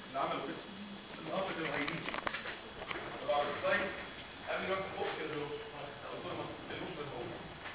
اللي عملوا كده النهارده كانوا هايلين بعد السلايد قبل ما افتح بق كده قلت لهم ما تستلموش زي ما هو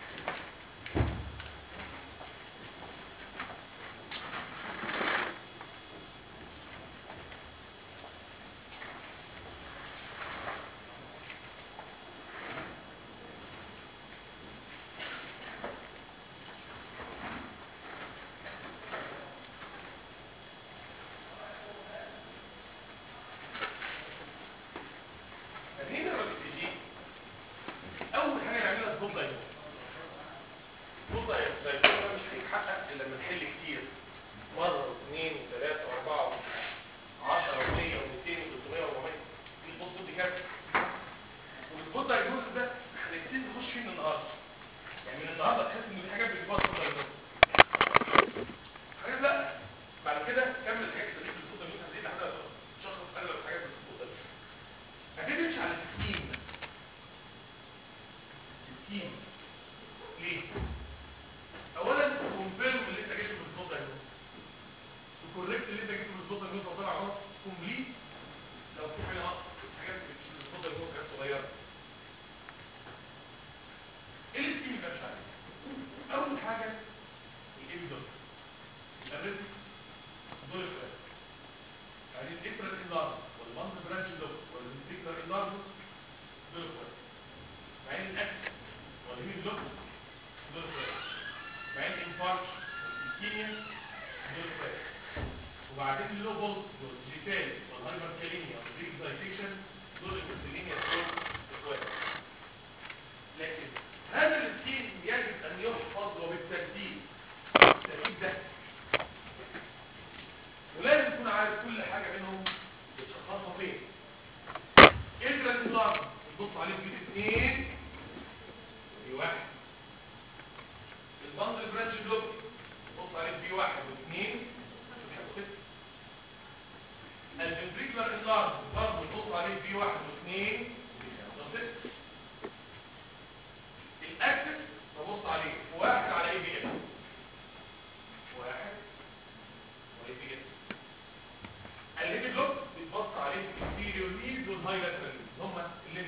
فهنا الاي اول حاجه نعملها سبوت دايجنوز سبوت دايجنوز ده مش هيتحقق الا لما نحل كتير مره واثنين وثلاثه واربعه و10 و100 و200 و300 و400 دي البوست دي كارثه والسبوت دايجنوز ده هنبتدي نخش فيه من النهارده يعني من النهارده تحس ان في حاجات بتجيبها سبوت دايجنوز حاجات لا بعد كده كمل الحاجات اللي في السبوت دايجنوز هتلاقي لحد ما تشخص اغلب الحاجات في السبوت دايجنوز هتبتدي تمشي على السكيم السكيم ليه؟ اولا كونفيرم اللي انت جبته في السبوت دايجنوز وكوريكت اللي انت جبته في السبوت دايجنوز وطلع غلط كومبليت لو في حاجه ناقصه حاجات في السبوت دايجنوز حاجات صغيره ايه السكيم اللي مش عليه؟ اول حاجه الايبيدوت الاريثميك دول الفرق يعني الابره الانلارج والمنظر برانش دوت والفكره الانلارج دول الفرق بعدين الاكس والهيمين دوت دول الفرق بعدين الانفاركت والسكيميا دول الفرق وبعدين اللو بولس والجيتال والهايبركاليميا والريكزايتيشن دول الكسلينيا دول الفرق لكن هذا السكيم يجب ان يحفظ وبالترتيب الترتيب ده ولازم تكون عارف كل حاجة منهم بتشخصها فين اجرى النظام بتبص عليه في اثنين في واحد البندل برانش بلوك بتبص عليه في واحد واثنين بتحب ست الفنتريكولار انلارج برضه بتبص عليه في واحد واثنين وست الاكسس ببص عليه في واحد على اي بي اس واحد واي بي اس الليمت بلوك بيتبص عليه الانتيريور ليد والهاي لاترال ليد هم الليمت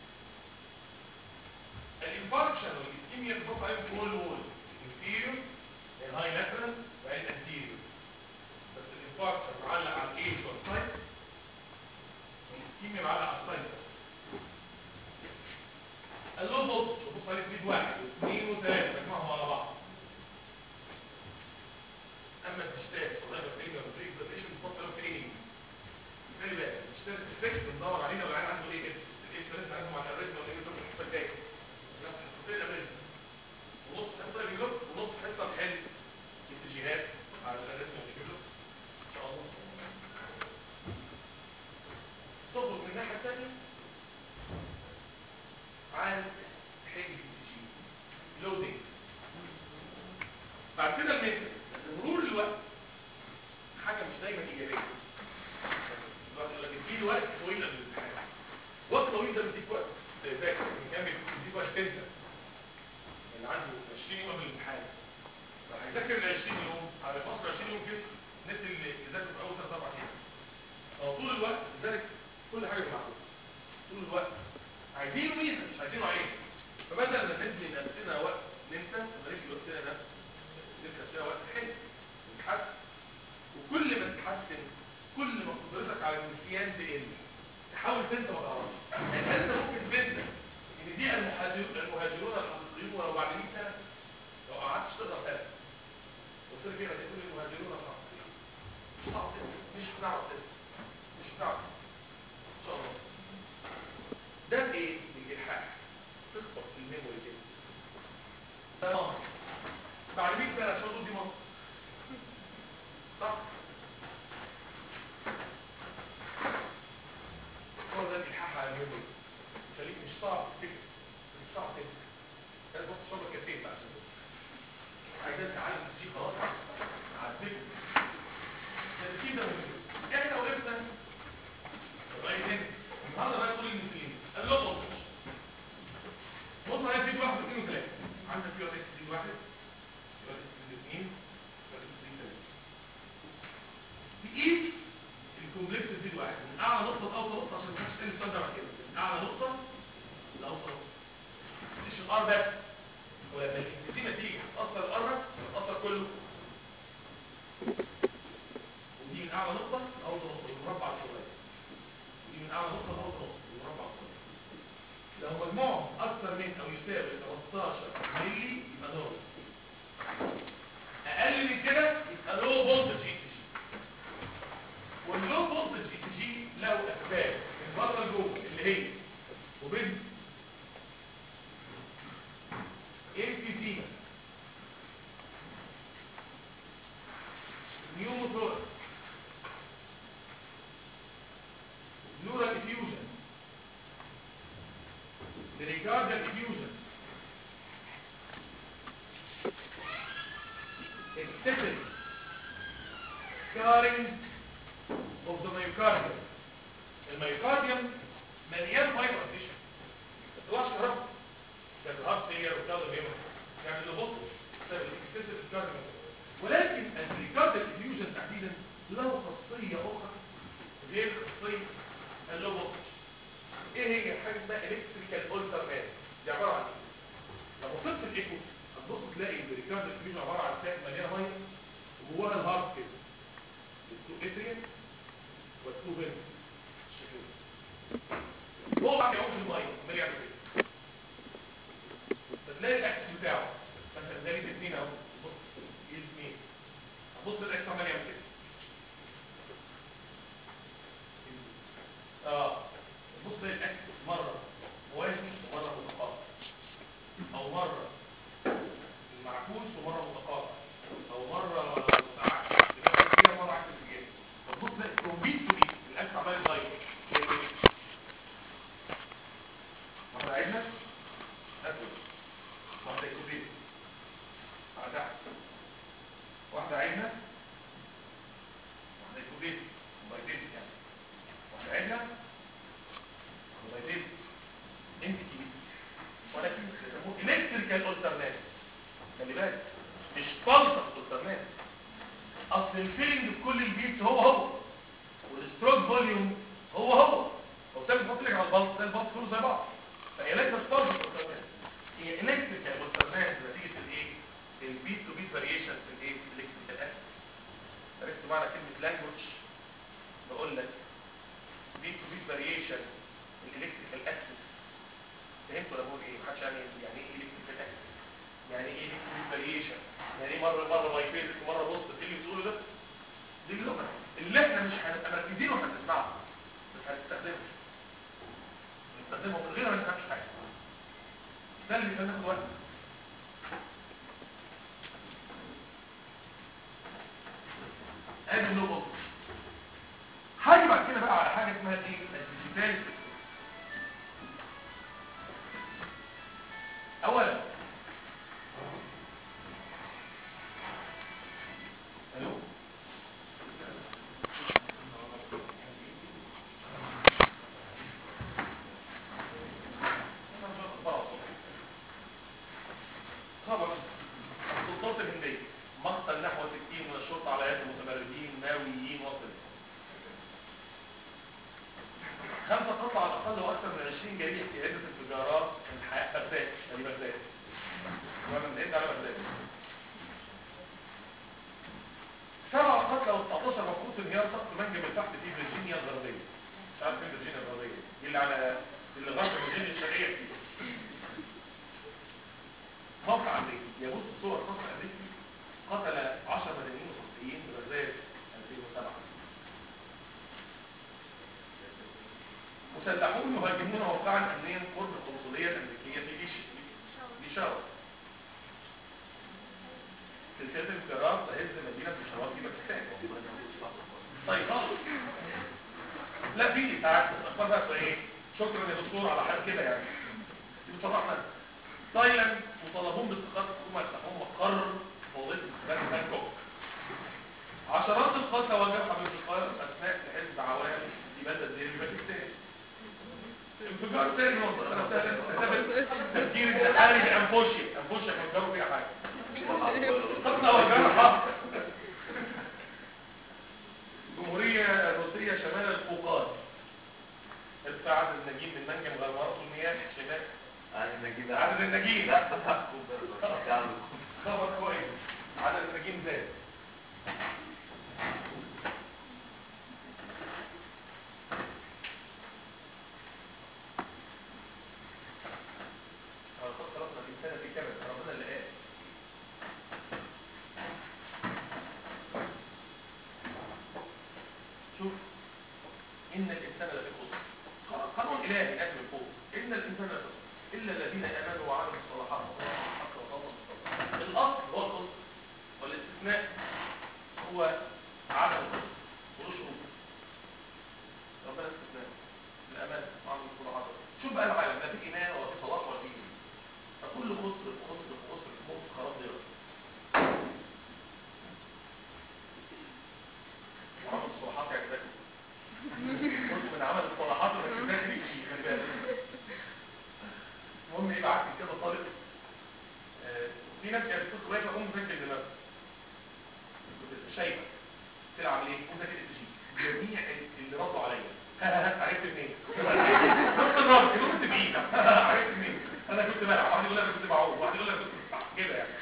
الانفاركشن والاسكيميا بيتبص عليهم في وول وول الانتيريور الهاي لاترال وبعدين الانتيريور بس الانفاركشن معلق على الايج والسايت والاسكيميا معلق على السايت بس اللو بولس بيبص عليه في ليد واحد واثنين وثلاثه بجمعهم على بعض اما الديجيتال والله بكلمه بالبريك بريشن بتفضل في ايه خلي بالك الديجيتال افكت بندور علينا والعين عنده ايه اس الايه ثلاثه عنده مع الريتم والايه بتبقى الحصه الجايه نفس الحصتين الريتم ونص حصه بيجيب ونص حصه نحل اتجاهات على الريتم بيجيب ان شاء الله تخرج من الناحيه الثانيه عن حل الاتجاه لودنج بعد كده الميثود مرور الوقت حاجة مش دايما إيجابية الوقت يقول لك اديني وقت طويل للامتحان وقت طويل ده بيديك وقت تذاكر كان بيديك وقت تنسى اللي عنده 20 يوم من الامتحان هيذاكر ال 20 يوم على فصل 20 يوم كده نسي اللي ذاكر في اول ثلاث اربع ايام هو طول الوقت لذلك كل حاجه معروفه طول الوقت عايزينه ميزه مش عايزينه عيب فبدل ما ندي لنفسنا وقت ننسى ندي وقتنا ده ندي نفسنا وقت حلو نتحسن وكل ما تتحسن كل ما قدرتك على النسيان تقل تحاول تنسى ما تعرفش يعني انت ممكن تنسى ان دي المهاجرون المهاجرون الحقيقيون ولو بعد 100 سنه لو قعدت تقرا سنه وصرت كده تقول المهاجرون الحقيقيون مش هتعرف تنسى مش هتعرف تنسى مش هتعرف ان شاء الله ده ايه الالحاح تخبط في الميموري كده ده مصر بعد 100 سنه عشان تقول دي مصر صح هو ده الالحاح على الميموري يخليك مش صعب تفتكر مش صعب تنسى لازم بص شرب الكافيين بقى عشان تنسى عايزين تعالج تجي خلاص عديك التركيب ده مهم احنا وقفنا لغايه هنا النهارده بقى كل المثلين قال له بص بص على فيديو واحد واثنين وثلاثه عندك في واحد اكس واحد في واحد اكس اثنين في واحد اكس ثلاثه اعلى نقطه لاوطى نقطه عشان ما تبقاش تاني السؤال ده بعد كده من اعلى نقطه لاوطى نقطه مش الار بس ولما الانفيزيما تيجي هتاثر الار بس هتاثر كله ودي من اعلى نقطه لاوطى نقطه المربع الصغير ودي من اعلى نقطه لاوطى نقطه المربع الصغير لو مجموعهم اكثر من او يساوي 15 مللي يبقى نورمال اقل من كده يبقى لو فولتج اي تي جي واللو فولتج اي تي جي له اسباب من بره لجوه اللي هي وبين emphysema pneumothorax neural effusion pericardial effusion excessive scarring of the myocardium الميوكارديوم مليان فايبر تيشو تطلعش كهرباء ده الهارت فيلير وبتاخد الهيمر يعني اللي بص بسبب الاكسسيف الكارديو ولكن الريكارديال افيوجن تحديدا له خاصيه اخرى غير خاصيه اللو فولتج ايه هي حاجه اسمها الكتريكال اولتر مان دي عباره عن ايه لو بصيت في الايكو هتبص تلاقي الريكارديال افيوجن عباره عن ساك مليانه ميه وجواها الهارت كده التو اتريا والتو فين الشكل ده هو بقى يعوم في الميه عمال يعمل كده فتلاقي الاكس بتاعه مثلا ده ليه الاثنين اهو بص ايد مين هبص الاكس عمال يعمل كده اه بص تلاقي الاكس مره موازي ومره متقاطع او مره معكوس ومره متقاطع او مره ساعات كده مره عكس الاتجاه فتبص تلاقي كومبيت تو بيت الاكس عمال يتغير واحنا عيدنا ناكل واحدة يكوبين على تحت واحدة عينة واحدة يكوبين موبايتين يعني واحدة عينة موبايتين انت كبير ولكن يسموه الكتريكال اولترنات خلي بالك مش فالسة اولترنات اصل الفيلنج في كل البيتس هو هو والستروك فوليوم هو هو هو ثابت بحط لك على البلط ده البلط كله زي بعض فهي ليست فالسة اولترنات هي الكتريكال والترنات نتيجه الايه البيت تو بيت فاريشن في الايه في الالكتريكال اكسس عرفت معنى كلمه لانجوج بقول لك بيت تو بيت فاريشن الالكتريكال اكسس فهمت ولا بقول ايه محدش يعني يعني ايه الكتريكال اكسس يعني ايه الكتريكال فاريشن يعني ايه مره مره بايفيزك ومره بوست اللي بتقوله ده دي اللغه اللي احنا مش هنبقى مركزين واحنا بنسمعها بس هنستخدمها نستخدمها من غير ما نفهمش حاجه ده اللي كان ناخد وقت ادي اللو بوكس هاجي بعد كده بقى على حاجه اسمها ايه الديجيتال اولا الو خبر السلطات الهندية مقتل نحو 60 من الشرطة على يد المتمردين ناويين وصل خمسة قتلى على الأقل وأكثر من 20 جريح في عدة انفجارات من حياة بغداد دي بغداد ومن الهند على بغداد سبعة قتلى و19 مفقود في انهيار سقف منجم الفحم في فيرجينيا الغربية مش عارف فين فيرجينيا الغربية دي اللي على اللي غرب فيرجينيا الشرقية فيه موقع امريكي يبص صور موقع امريكي قتل 10 مدنيين وصحفيين بغزال 2007 مسلحون يهاجمون موقعا امنيا قرب القنصليه الامريكيه في ليش ليشاور سلسله انفجارات تهز مدينه بيشاور في باكستان طيب خالص لا في ساعات الاخبار بقى ايه شكرا يا دكتور على حال كده يعني دي بصراحه تايلاند مطالبون باتخاذ حكومة يفتحون مقر وظيفة استخدام بانكوك عشرات القتلى والجرحى بالانتقال اثناء حزب عوام في بلدة زي باكستان انفجار تاني منطقة نفسها تثبت تفكير الزحاري بأنفوشي أنفوشي فكروا فيها حاجة قتلى والجرحى الجمهورية الروسية شمال القوقاز ارتفاع عدد النجيم من منجم غرمارات المياه شمال عدد النجيب عدد النجيم لا كوبر خبر كويس عدد النجيم زاد ولقد خلقنا الإنسان في كبد ربنا اللي قال شوف إن الإنسان لفي خسر قانون إلهي ناتي من فوق إن الإنسان لفي خسر إلا الذين آمنوا وعملوا الصالحات وتواصوا بالحق وتواصوا بالصبر الأصل هو الخسر والاستثناء هو عدم الخسر وله شروط ربنا استثناء الأمان وعمل الصالحات شوف بقى العالم لا في إيمان ولا في صلاح ولا في إيمان فكل خسر في خسر في خسر في موت خراب ضيق وعمل الصالحات يعني ذكي قلت من عمل الصلاحات ولا كده دي خلي بالك المهم ايه بعت كده طالب آه، في ناس كانت بتدخل واقفه اقوم مذاكر دماغها كنت شايفه تلعب ليه مذاكر التجيب جميع اللي ردوا عليا عرفت منين نص الرد نص بايد عرفت منين انا كنت بلعب واحد يقول لي انا كنت بعوم واحد يقول لي انا كنت بصح كده يعني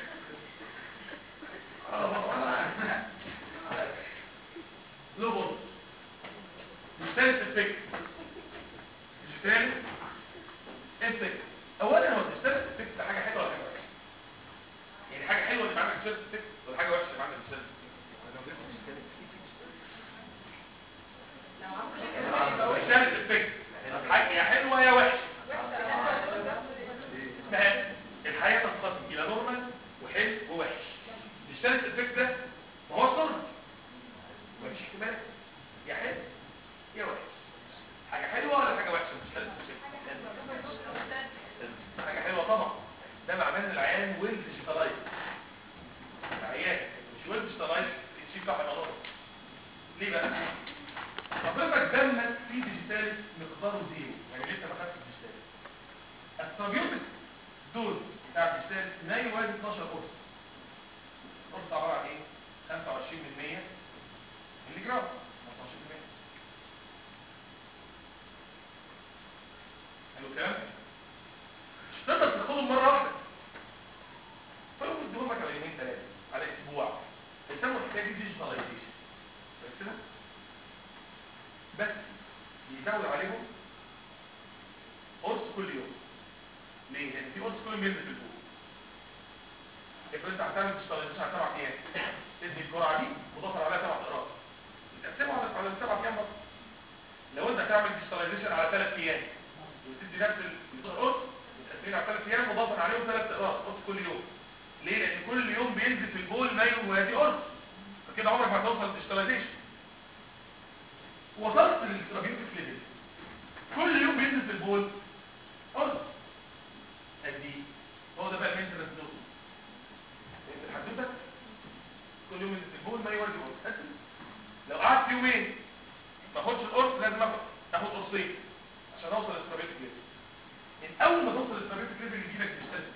لو بص مش ثالث الفكر مش ثالث الفكر اولا هو مش ثالث الفكر ده حاجه حلوه ولا حاجه وحشه يعني حاجه حلوه اللي عندك مش ثالث الفكر ولا حاجه وحشه اللي عندك مش ثالث الفكر مش ثالث الفكر حاجه يا حلوه يا وحشه اسمها الحياه تنقسم الى نورمال وحلو ووحش مش ثالث الفكر ده ما هو صنع مفيش احتمال يا حلو يا وحش حاجه حلوه ولا حاجه وحشه مش ثالث الفكر حاجة حلوة طبعا ده معناه ان العيان ويل ديجيتالايز العيان مش ويل ديجيتالايز الشيء بتاعها غلط ليه بقى؟ حضرتك دمك فيه ديجيتاليس مقداره زيرو يعني لسه ما خدتش ديجيتاليس الترابيوتيك دوز بتاع الديجيتاليس ما يوازي 12 قرص القرص عبارة عن ايه؟ 25 من 100 ملي جرام 25 من 100 حلو الكلام؟ تقدر تاخدهم مره واحده فيقوم يديهم لك على يومين ثلاثه على اسبوع يسموا الحكايه دي ديجيتاليزيشن بس كده بس يزود عليهم قرص كل يوم ليه؟ لان في قرص كل يوم ينزل في البول افرض انت هتعمل ديجيتاليزيشن على سبع ايام تدي الجرعه دي وتضفر عليها سبع اقراص تقسمها على على سبع ايام بس لو انت هتعمل ديجيتاليزيشن على ثلاث ايام وتدي نفس القرص متقسمين على ثلاث ايام وضافا عليهم ثلاث اقراص قرص كل يوم ليه لان كل يوم بينزل في البول ما يوازي قرص فكده عمرك ما هتوصل للديجيتاليزيشن وصلت للثيرابيوتيك ليفل كل يوم بينزل في البول قرص قد ايه هو ده بقى المينتنس دوز انت الحدوته كل يوم ينزل في البول ما يوازي قرص قد إيه؟ لو قعدت يومين ما اخدش القرص لازم اخد اخد قرصين عشان اوصل للثيرابيوتيك ليفل من اول ما توصل للثيرابيوتيك ليفل يجي لك ديجيتال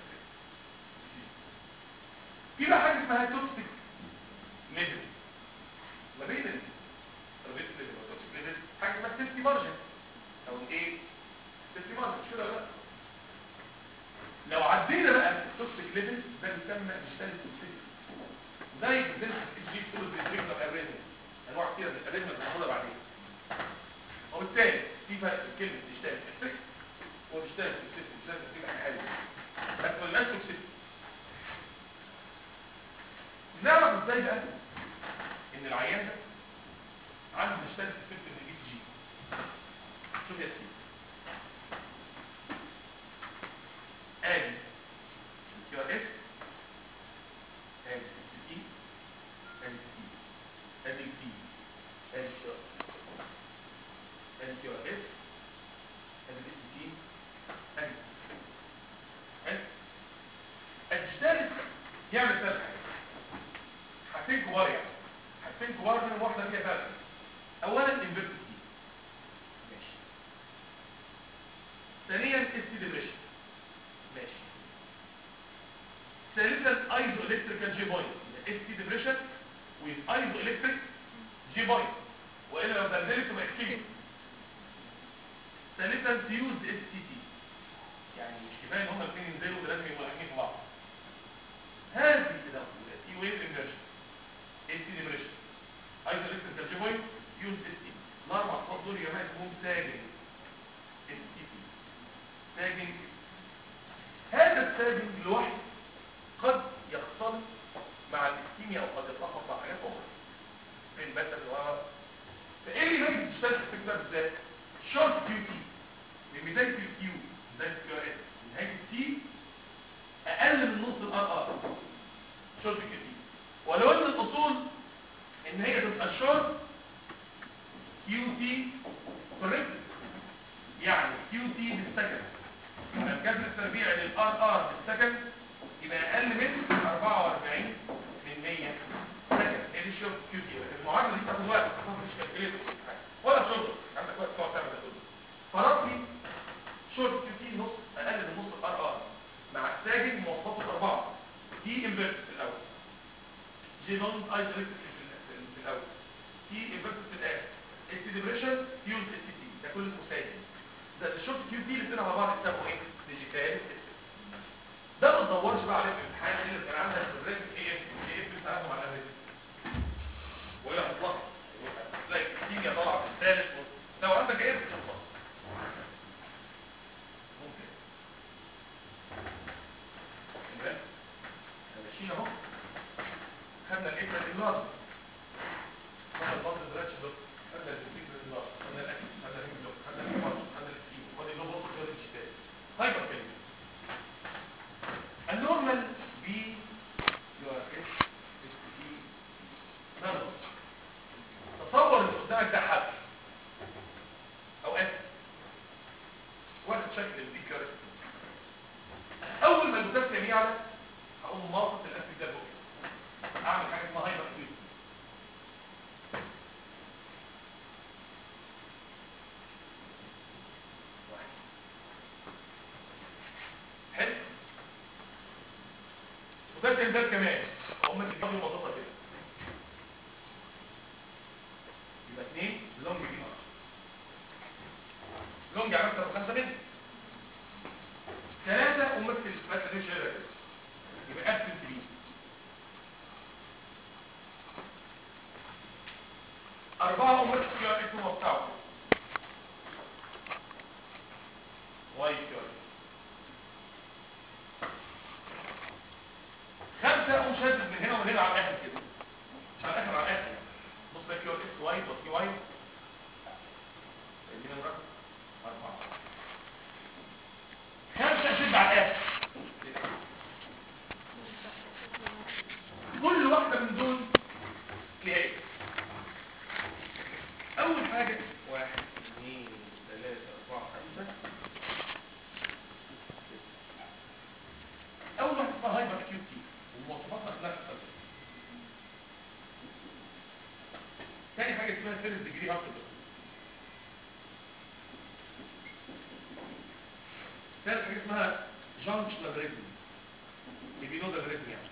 في بقى حاجه اسمها توكسيك ليفل ما بين الثيرابيوتيك ليفل والتوكسيك ليفل حاجه اسمها سيفتي مارجن او ايه سيفتي مارجن مش كده ولا لا لو عدينا بقى التوكسيك ليفل ده بيسمى ديجيتال توكسيك زي بالنسبه للجي سولو بريتريكتور اريزم انواع كتير من الاريزم هنقولها بعدين وبالتالي في فرق بين كلمه ديجيتال توكسيك وديجيتال توكسيك ديجيتال توكسيك حاجه حلوه بس ما لناش توكسيك نعرف ازاي بقى ان العيان ده عنده ديجيتال توكسيك من الاي جي شوف يا سيدي ادي كيو اس ادي سي ادي سي ادي تي ادي كيو ادي كيو اس ادي اس تي ادي حلو الثالث يعمل ثلاث حاجات حاجتين كبار يعني حاجتين كبار منهم واحده فيها فرق اولا انفيرتد تي ماشي ثانيا اس ديبريشن ماشي ثالثا ايزو الكتريكال جي بوينت اس تي ديبريشن ويز ايزو الكتريك جي بوينت والا لو بنزلت تبقى اكتيف ثالثا فيوز اس تي تي يعني مش كفايه ان هما الاثنين ينزلوا ده لازم يبقوا لاحقين في بعض هذه كده تي ويف انفيرجن اس تي ديبريشن ايزوليتد ترجموي يوز اس تي الاربع خطوات دول يا جماعه اسمهم ساجن اس تي تي ساجن هذا الساجن لوحده قد يختلط مع الاستيميا او قد يتلخبط مع حاجات اخرى فين مثلا و فايه اللي ممكن تشتغل في الكتاب ازاي شورت كيو تي من بدايه الكيو بدايه الكيو اس نهايه التي اقل من نص الار ار شورت كيو تي ولو ان الاصول ان هي تبقى شورت كيو تي كوريكت يعني كيو تي بالسكند يبقى الجذر التربيعي للار ار بالسكند يبقى اقل من 44 من 100 سكند هي دي الشورت كيو تي المعادله دي بتاخد وقت مش كالكوليتر ولا شغل عندك وقت تقعد تعمل ده كله فرضي شورت كيو تي نص اقل من نص الار ار مع الساجن مواصفاته الاربعه دي انفيرت في الاول جي نون ايزوليتد في الاول تي انفيرت في الاخر اس ديبريشن يوز اس تي ده كل اسمه ساجن ده الشورت كيو تي الاثنين على بعض يسموا ايه ديجيتال ده ما تدورش بقى عليه في الامتحان اللي كان عندك في الريتم ايه ايه في بتاعهم على الريتم وهي هتطلع تلاقي الكيمياء طالعه في الثالث لو عندك ايه بتخلص ممكن تمام ماشيين اهو خدنا الابره النار خدنا البطن دلوقتي دول خدنا الفكر النار خدنا الاكل خدنا الهيموجلوب خدنا الفرج خدنا الكيمو خدنا اللي هو خدنا الشتات هايبر كلمه النورمال بي يو ار اس اس تي نمبر تصور ان قدامك ده حبل او اسد واخد شكل البي كيو اس اول ما البوتاسيوم يعلى هقوم ماطط الاسيد ده فوق اعمل حاجه اسمها هايبر كيو حلو البوتاسيوم ده كمان هم اللي بياخدوا مضغوطه كده يبقى اثنين لونج بي ار لونج على اكتر من 5 متر ثلاثة ومثل مثل دي شيرة كده يبقى ابسنت بي أربعة ومثل كيو ار اسمه مقطعه واي كيو ار خمسة أقوم شادد من هنا ومن هنا على الآخر كده مش على الآخر على الآخر بص بقى كيو ار اس واي وكي واي دي نمرة أربعة خمسة شد على الآخر كل واحدة من دول ليها ايه أول حاجة واحد اثنين ثلاثة أربعة خمسة أول واحدة اسمها هايبر كيو تي ومواصفاتها خلاف الثالثة تاني حاجة اسمها فيرست ديجري هارت ثالث حاجة اسمها جانكشنال ريزم لبينودال ريزم يعني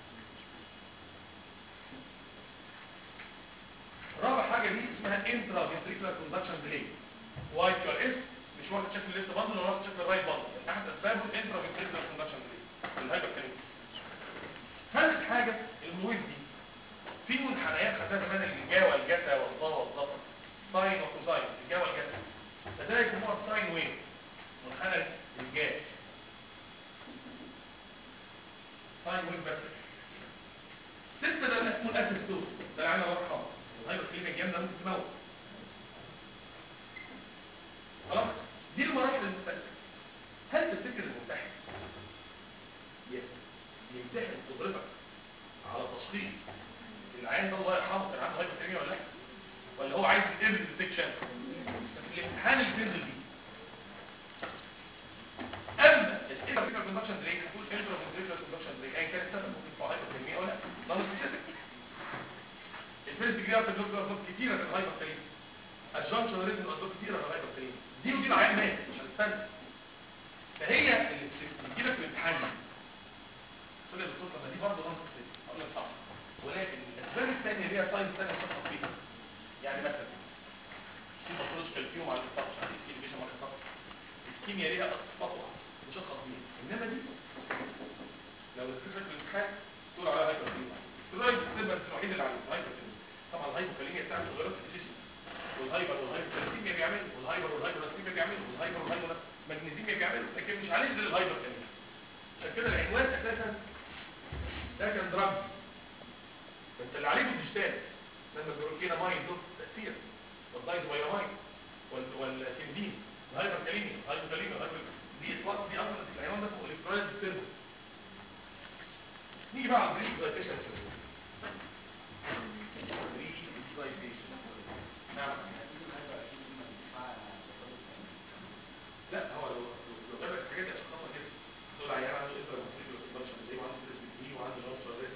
رابع حاجة دي اسمها انترا فينتريكولار كوندكشن ديلي واي كيو ار اس مش واخد شكل الليفت باندل ولا واخد شكل الرايت باندل احد اسبابه الانترا فينتريكولار كوندكشن ديلي الهايبر كاليميا ثالث حاجة المويز دي في منحنيات خدتها كمان الجا والجتا والضا والضفر ساين وكوساين الجا والجتا فده يسموها ساين ويف منحنى الجا ساين ويف بس ستة ده اسمه الاسيستوس ده العين الله يرحمه الهايبر كليميا الجامدة ممكن تموت خلاص دي المراحل المختلفة هل تفتكر الممتحن يمتحن قدرتك على تشخيص العين ده الله يرحمه كان عنده هايبر كليميا ولا لا ولا هو عايز يتم ديتكشن في الامتحان اللي بينزل بيه اما الانترفيكال كوندكشن دريك هتقول انترفيكال كوندكشن دريك ايا كان السبب ممكن يبقى هايبر كليميا ولا لا ده مش الفيرست ديجري اوف الدكتور كتيره في الهايبر كليميا الجانكشن ريزم الدكتور كتيره في الهايبر كليميا دي ودي العين مات مش هتستنى فهي اللي بتجيلك في الامتحان تقول لي يا دكتور طب دي برضه نقص اقول لك صح ولكن الاسباب الثانيه اللي هي ساينس ثانيه بتحصل فيها يعني مثلا في باثولوجيكال فيوم على السطح في الفيجن على السطح كيمياء ليها صفات واحده مشخص بيها انما دي لو الفكره في الامتحان تقول عليها هايبركاليميا الرايت ستيبنس الوحيد اللي عليه هايبركاليميا طبعا الهايبركاليميا بتعمل تغيرات في الجسم والهايبر والهايبركاليميا بيعملوا والهايبر والهايبركاليميا بيعملوا والهايبر والهايبرمagnesemia بيعملوا لكن مش عليه غير الهايبركاليميا عشان كده العنوان اساسا ده كان دراج بس اللي عليه الديجيتال لما بيقول كده مايند له تاثير والدايز بايرامايد والكندين الهايبركاليميا الهايبركاليميا الهايبر دي اطلاق دي اصلا العنوان ده اسمه الكترونيك ديستربنس نيجي بقى على البريك اكزايتيشن بريك اكزايتيشن نعم لا هو لو لو جاب لك الحاجات دي عشان خاطر كده تقول عيان عنده انتر ماسيلو سبرشن زي وعنده ستريس بي وعنده نوم شغال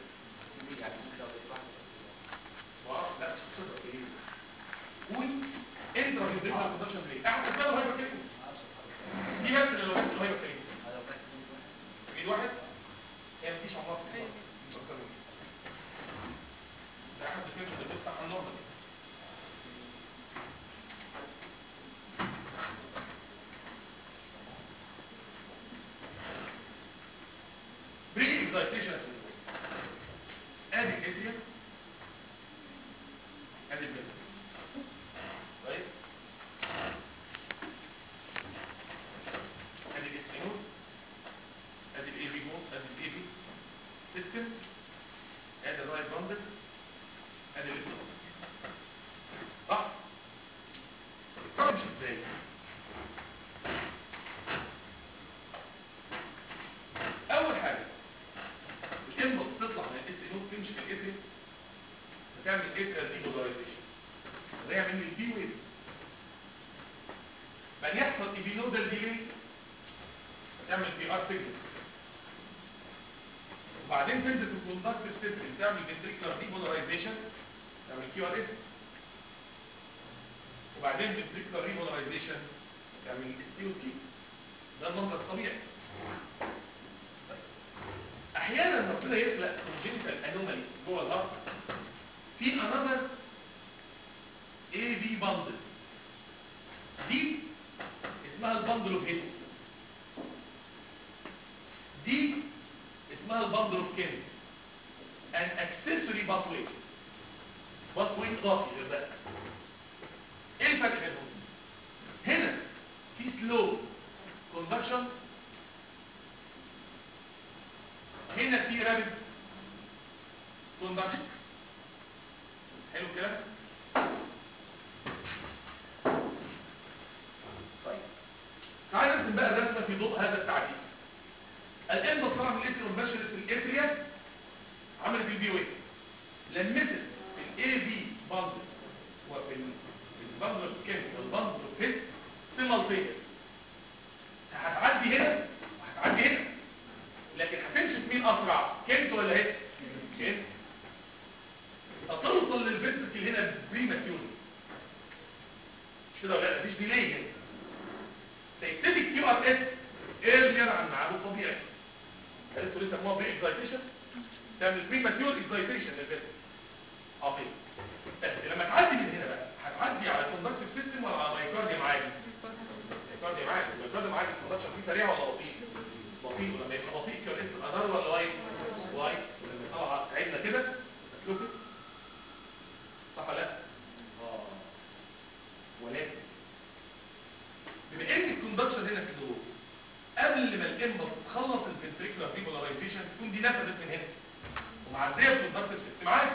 واو لا مش خطر ايه قول انترا فيزيكال كوندكشن ليه احنا بنسميها هايبر كلينيك دي بس اللي لو بس هايبر كلينيك ايد واحد هي مفيش عمرها في الإصابة. مش اكتر من كده ده احنا بنتكلم في الدكتور بتاع النورمال بري اكزايتيشن ادي الاتريا ادي البنت طيب ادي الاكسينون ادي الاي بي بون ادي الاي بي سيستم ادي الرايت باندل ادي الليفت باندل صح مش ازاي اول حاجه الانبوت تطلع من الاس نوت تمشي في الاتريا بتعمل اتريا ديبولاريزيشن ده يعمل لي البي ويف بعد يحصل ايبينودال ديلي تعمل بي ار سيجنال وبعدين تنزل في الكوندكتيف سيستم تعمل فنتريكولار ديبولاريزيشن تعمل كيو ار اس وبعدين فنتريكولار ريبولاريزيشن تعمل اس تي او سي ده المنظر الطبيعي احيانا ربنا يخلق كونجنتال انومالي جوه الهارت في انذر اي في باندل دي اسمها الباندل اوف هيتس دي اسمها الباندل اوف كين ان اكسسوري باثوي باثوي اضافي غير ده ايه الفرق بينهم هنا في سلو كوندكشن هنا في رابد كوندكشن حلو الكلام طيب تعال نرسم بقى الرسمه في ضوء هذا التعريف الان طلع من الاتريوم بشرت الاتريا عملت البي ويف لمست الاي في باندل وفي الباندل كام والباندل هيت سيمالتينيوس هتعدي هنا وهتعدي هنا لكن هتمشي في مين اسرع كنت ولا هيت كنت هتوصل للفنتركل هنا بريماتيور مش كده ولا لا مفيش ديلي هنا فيبتدي الكيو ار اس ايرلير عن ميعاده الطبيعي عرفتوا ليه سموها بري اكزايتيشن تعمل بريماتيور اكزايتيشن للفنتركل عظيم بس لما تعدي من هنا بقى هتعدي على الكوندكتيف سيستم ولا على مايكارديوم عادي مايكارديوم عادي المايكارديوم عادي الكوندكشن فيه سريع ولا بطيء بطيء ولما يبقى بطيء كده اسم اضر ولا وايت وايت ولما طلع عيدنا كده هتلوكت صح ولا لا اه ولكن بما ان الكوندكشن هنا في دور قبل ما الامبلس تخلص الفنتريكولار ديبولاريزيشن تكون دي نفذت من هنا ومعديه في الكوندكتيف سيستم عادي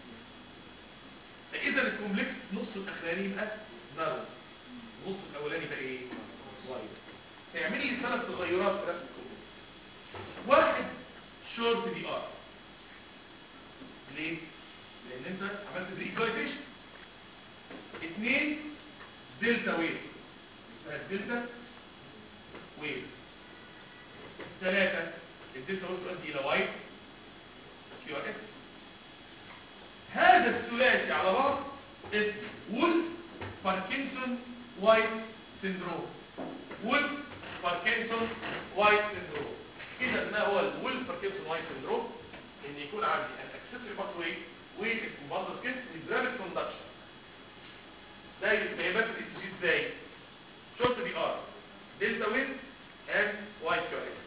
فاذا الكومبلكس نص الاخراني يبقى نارو النص الاولاني بقى ايه وايد تعمل لي ثلاث تغيرات في رسم الكومبلكس واحد شورت دي ار ليه لان انت عملت بري اكزايتيشن اثنين دلتا ويف اسمها الدلتا ويف ثلاثة الدلتا ويف تؤدي الى وايت كيو ار اس هذا الثلاثي على بعض اسمه وولف باركنسون وايت سيندروم وولف باركنسون وايت سيندروم اذا ما هو الولف باركنسون وايت سيندروم ان يكون عندي ان اكسسوري باثوي واسمه باندل كيت ويزرابت كوندكشن ده يبقى الاس جي ازاي شورت دي ار دلتا ويف اند واي كيو ار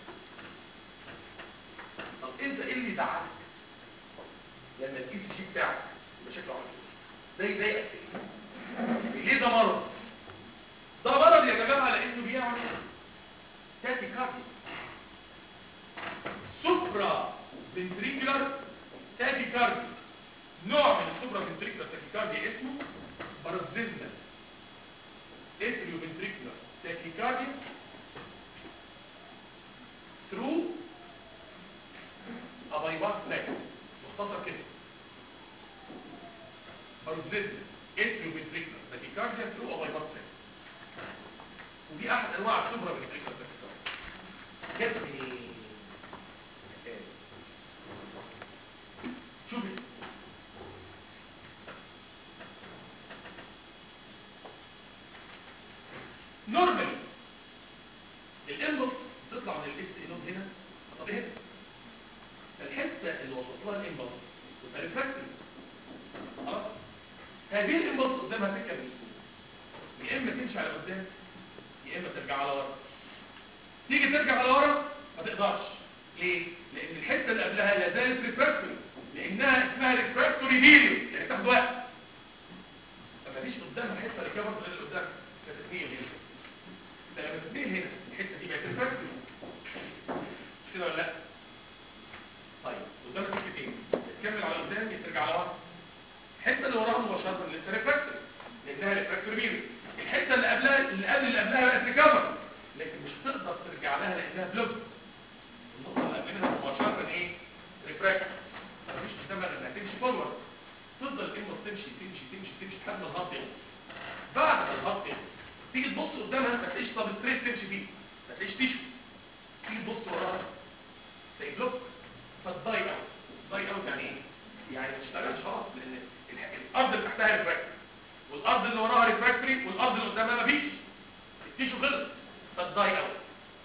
طب انت ايه اللي يزعلك لما الاي سي جي بتاعك يبقى شكله عامل كده ده يضايقك في ايه ليه ده مرض ده مرض يا جماعه لانه بيعمل تاتي كارديا سوبرا فنتريكولار تاتي كارديا نوع من السوبرا فنتريكولار تاتي كارديا اسمه بارازيزمال اتريو فنتريكولار تاتي كارديا ثرو ابايباس تراك مختصر كده بارازيزمال اتريو فنتريكولار تاتي كارديا ثرو ابايباس تراك ودي احد انواع السوبرا فنتريكولار تاتي كارديا جت منين شوفي نورمالي الانبوت تطلع من الاس انود هنا طب هنا الحته اللي وصلت لها الانبوت تبقى ريفراكتوري خلاص هذه الانبوت قدامها سكه من يا اما تمشي على قدام يا اما ترجع على ورا تيجي ترجع على ورا ما تقدرش ليه لان الحته اللي قبلها لا زالت ريفراكتوري لانها اسمها ريفراكتوري بيريود يعني تاخد وقت فمفيش قدامها حته ريكفر غير اللي قدامها فتتنيه هنا فلما تتنيه هنا الحته دي بقت ريفراكتوري مش كده ولا لا طيب قدامك سكتين تكمل على قدام يا ترجع على ورا الحته اللي وراها مباشره لسه ريفراكتوري لانها ريفراكتوري بيريود الحته اللي قبلها اللي قبل اللي قبلها بقت ريكفر لكن مش هتقدر ترجع لها لانها بلوك النقطه اللي قبلها مباشره ايه ريفراكتوري مفيش قدامها انها تمشي فورورد تفضل الامه تمشي تمشي تمشي تمشي لحد ما الهارت يخلص بعد ما الهارت يخلص تيجي تبص قدامها ما تلاقيش سبستريت تمشي فيه ما تلاقيش تيشو تيجي تبص وراها تلاقي بلوك فتضاي اوت ضاي اوت يعني ايه؟ يعني ما تشتغلش خلاص لان الح- الارض اللي تحتها ريفراكتوري والارض اللي وراها ريفراكتوري والارض اللي قدامها مفيش التيشو خلص فتضاي اوت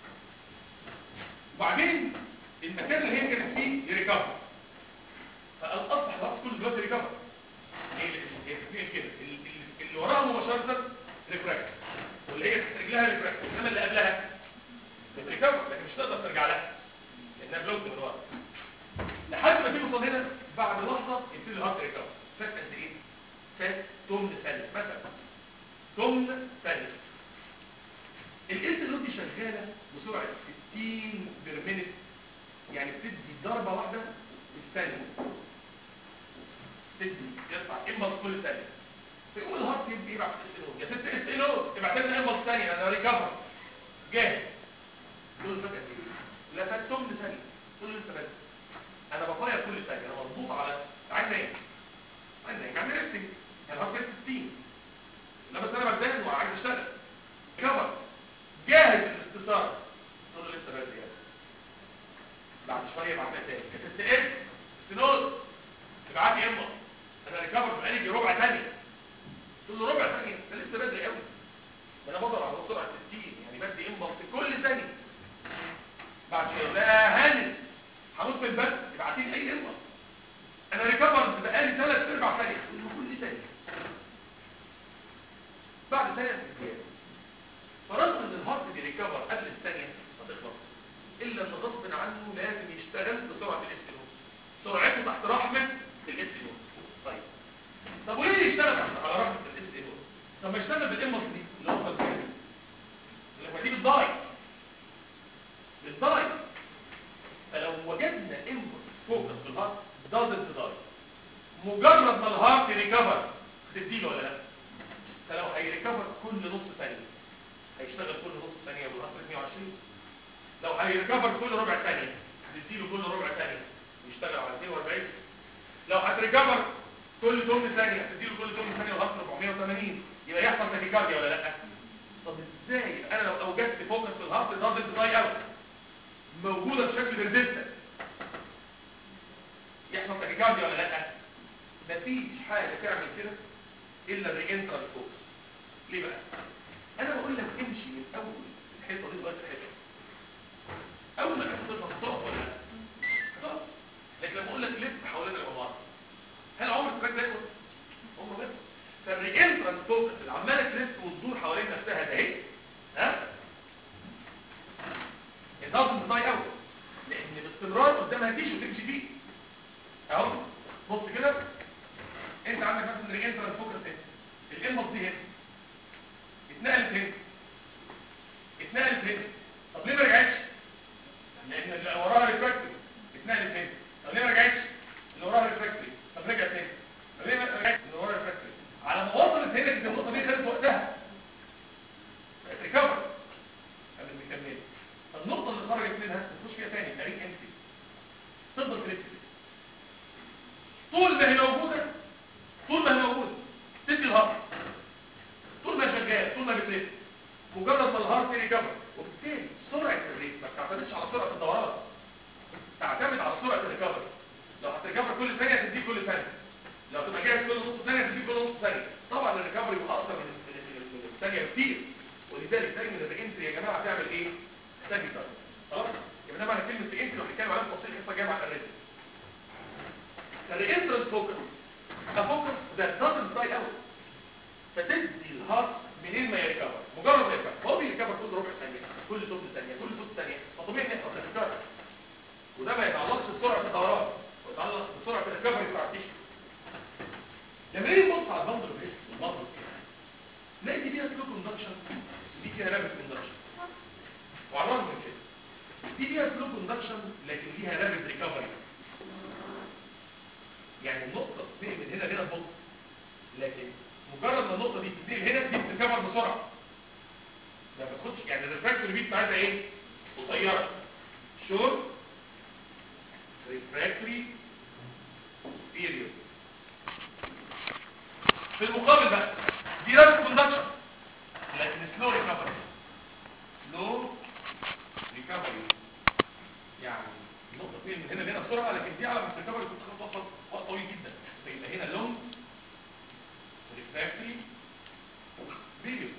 وبعدين المكان اللي هي كانت فيه يريكفر فالاصبح الهارت كله دلوقتي ريكفر هي هي بتتنقل كده ال- ال- اللي وراها مباشره ريفراكت واللي هي تحت رجلها ريفراكت انما اللي قبلها بتريكفر لكن مش تقدر ترجع لها لانها بلوك من ورا لحد ما توصل هنا بعد لحظه يبتدي الهارت ريكفر فات قد ايه؟ فات تمن ثانيه مثلا تمن ثانيه الاس ال دي شغاله بسرعه 60 بير مينت يعني بتدي ضربه واحده في الثانيه تدي يرفع امبلس كل ثانيه فيقوم الهارت يبقى يبعت اس ال يا ست اس ال ابعت لنا امبلس ثانيه انا ريكفر جاهز دول فجاه ايه لا فات تمن ثانيه تقول له لسه بدري انا بفاير كل ثانيه انا مضبوط على عايز ايه عايز ايه يعني ريستنج يعني الهارت ريت 60 لا بس انا بردان وعايز اشتغل كفر جاهز للاستثاره تقول له لسه بدري يعني بعد شويه بعد تاني اس اس اس سنود ابعت لي امه انا ريكفر بقالي يجي ربع ثانيه تقول له ربع ثانيه ده لسه بدري قوي ده انا بضرب على سرعه 60 يعني بدي امبلس كل ثانيه بعد شويه لا هانس هموت في البرد ابعت لي اي امبلس انا ريكفر بقالي ثلاث اربع ثانيه تقول له كل ثانيه بعد ثانيه زياده فرغم ان الهارت بيريكفر قبل الثانيه ما تخلص الا ان غصب عنه لازم يشتغل بسرعه الاس سرعته تحت رحمه الاس طيب طب وليه يشتغل تحت على رحمه الاس طب ما يشتغل بالامس دي اللي هو الفلسفه لما دي بتضايق بتضايق فلو وجدنا امس فوكس في الهارت doesn't die مجرد ما الهارت ريكفر تديله ولا لا فلو هيريكفر كل نص ثانيه هيشتغل كل نص ثانيه والهارت 120 لو هيريكفر كل ربع ثانيه هتديله كل ربع ثانيه يشتغل على 240 لو هتريكفر كل ثمن ثانيه هتديله كل ثمن ثانيه والهارت 480 يبقى يحصل تاكيكارديا ولا لا طب ازاي انا لو اوجدت فوكس في الهارت دازنت داي اوت موجوده بشكل ريزيستنت يحصل تاكيكارديا ولا لا مفيش حاجه تعمل كده الا الرينترال فوكس ليه بقى انا بقول لك امشي من اول الحيطه دي لغايه الحيطه اول ما تحط تقف ولا لا تقف لكن لما اقول لك لف حوالين العماره هل عمر التراك ده يقف عمره ما فالرينترال فوكس اللي عماله تلف وتدور حوالين نفسها ده اهي ها اتنقلت هنا اتنقلت هنا طب ليه ما رجعتش لان اللي وراها ريفراكتوري اتنقلت هنا طب ليه ما رجعتش اللي وراها ريفراكتوري طب رجعت هنا طب ليه ما رجعتش اللي وراها ريفراكتوري على ما وصلت هنا كده النقطه دي خدت وقتها بقت ريكفر قبل ما نكمل فالنقطه اللي خرجت منها تخش فيها تاني تاريخ انتي تفضل تلف طول ما هي موجوده طول ما هي موجوده تدي الهارت طول ما شغال طول ما بتلف مجرد ما الهارت ريكفر وبالتالي سرعه الريت ما بتعتمدش على سرعه الدوران تعتمد على سرعه الريكفري لو هتريكفر كل ثانيه تديك كل ثانيه لو تبقى جاهز كل نص ثانيه تديك كل نص ثانيه طبعا الريكفري يبقى اكتر من من- من- من الثانيه كتير ولذلك دايما الرينتري يا جماعه تعمل ايه؟ ثانيه خلاص يبقى ده معنى كلمه رينتري لو بنتكلم عليها تفاصيل حصه جايه على الريتم الرينترال فوكس ده فوكس ده doesn't die out فتدي الهارت منين ما يريكفر مجرد ما يريكفر هو بيريكفر كل ربع ثانيه كل ثلث ثانيه كل ثلث ثانيه فطبيعي ان يحصل ريكفر وده ما يتعلقش بسرعه الدوران ويتعلق بسرعه الريكفري بتاع التيشو لما نيجي نبص على البندل بريست والبندل كده نلاقي دي فيها سلو كوندكشن ودي فيها رابid كوندكشن وعلى الرغم من كده دي فيها سلو كوندكشن لكن فيها رابد ريكفري يعني النقطه بتنقل من هنا لهنا ببطء لكن مجرد ما النقطه دي بتنقل هنا دي بتتكبر بسرعه ما بتاخدش يعني الريفراكتوري بيت بتاعتها ايه قصيره شورت ريفراكتوري بيريود في المقابل بقى دي رابط كوندكشن لكن سلو ريكفري سلو ريكفري يعني النقطه اثنين من هنا لهنا بسرعه لكن دي على ما الريكفري بتاخد وقت طويل جدا فيبقى هنا لونج ريفراكتوري بيريود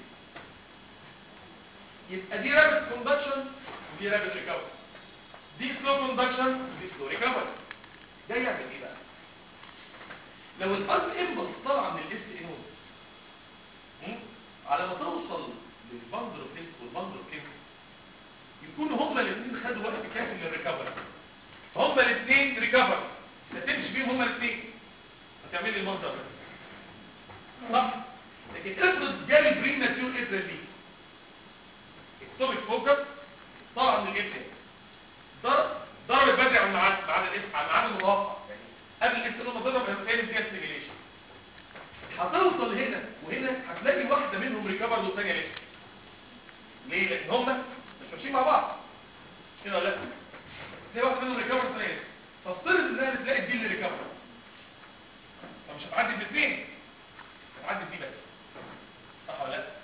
يبقى دي رابط كوندكشن ودي رابط ريكفري دي سلو كوندكشن ودي سلو ريكفري ده يعمل ايه بقى لو الارض امبلس طالعه من الاس انود على ما توصل للبندر فيست والبندر كيمس يكونوا هما الاثنين خدوا وقت كافي للريكفري هما الاثنين ريكفري هتمشي بيهم هما الاثنين هتعمل لي المنظر ده صح لكن افرض جالي بري ماتيور اترال دي التوبيك فوكس طلع من الاترال ضرب ضرب بدري على الميعاد بعد الاسم على الميعاد المتوقع قبل الاسم لما ضرب هتقلب فيها ستيميليشن هتوصل هنا وهنا هتلاقي واحده منهم ريكفر والثانيه لسه ليه لان هم مش ماشيين مع بعض مش كده ولا لا تلاقي واحده منهم ريكفر والثانيه لسه فافترض انها تلاقي دي اللي ريكفر فمش هتعدي باثنين هتعدي دي بس صح ولا لا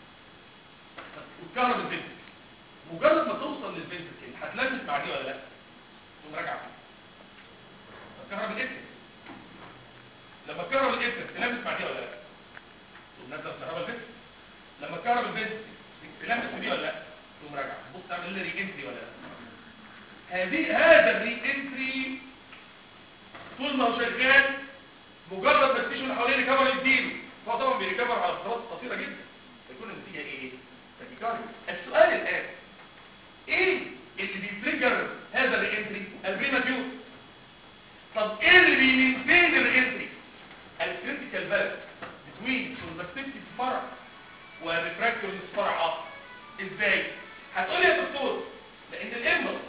وتكهرب البنت مجرد ما توصل للبنت كده هتلمس مع دي ولا لا تقوم راجعه تكهرب الابن لما تكهرب الابن تلمس مع دي ولا لا تقوم نازله كهرباء البنت لما تكهرب البنت تلمس في دي ولا لا تقوم راجعه بص تعمل لي ري انتري ولا لا هذه هذا الري انتري طول ما هو شغال مجرد ما التيشو اللي حواليه ريكفر يديله فهو طبعا بيريكفر على فترات قصيره جدا فيكون النتيجه ايه تاكيكارديا السؤال الان ايه اللي بيتريجر هذا الرينتري البريماتيور طب ايه اللي بيمنتين الرينتري الكريتيكال بالانس بتوين كونكتيفيتي فرع والريفراكتور فرع اخر ازاي هتقول لي يا دكتور لان الامبلس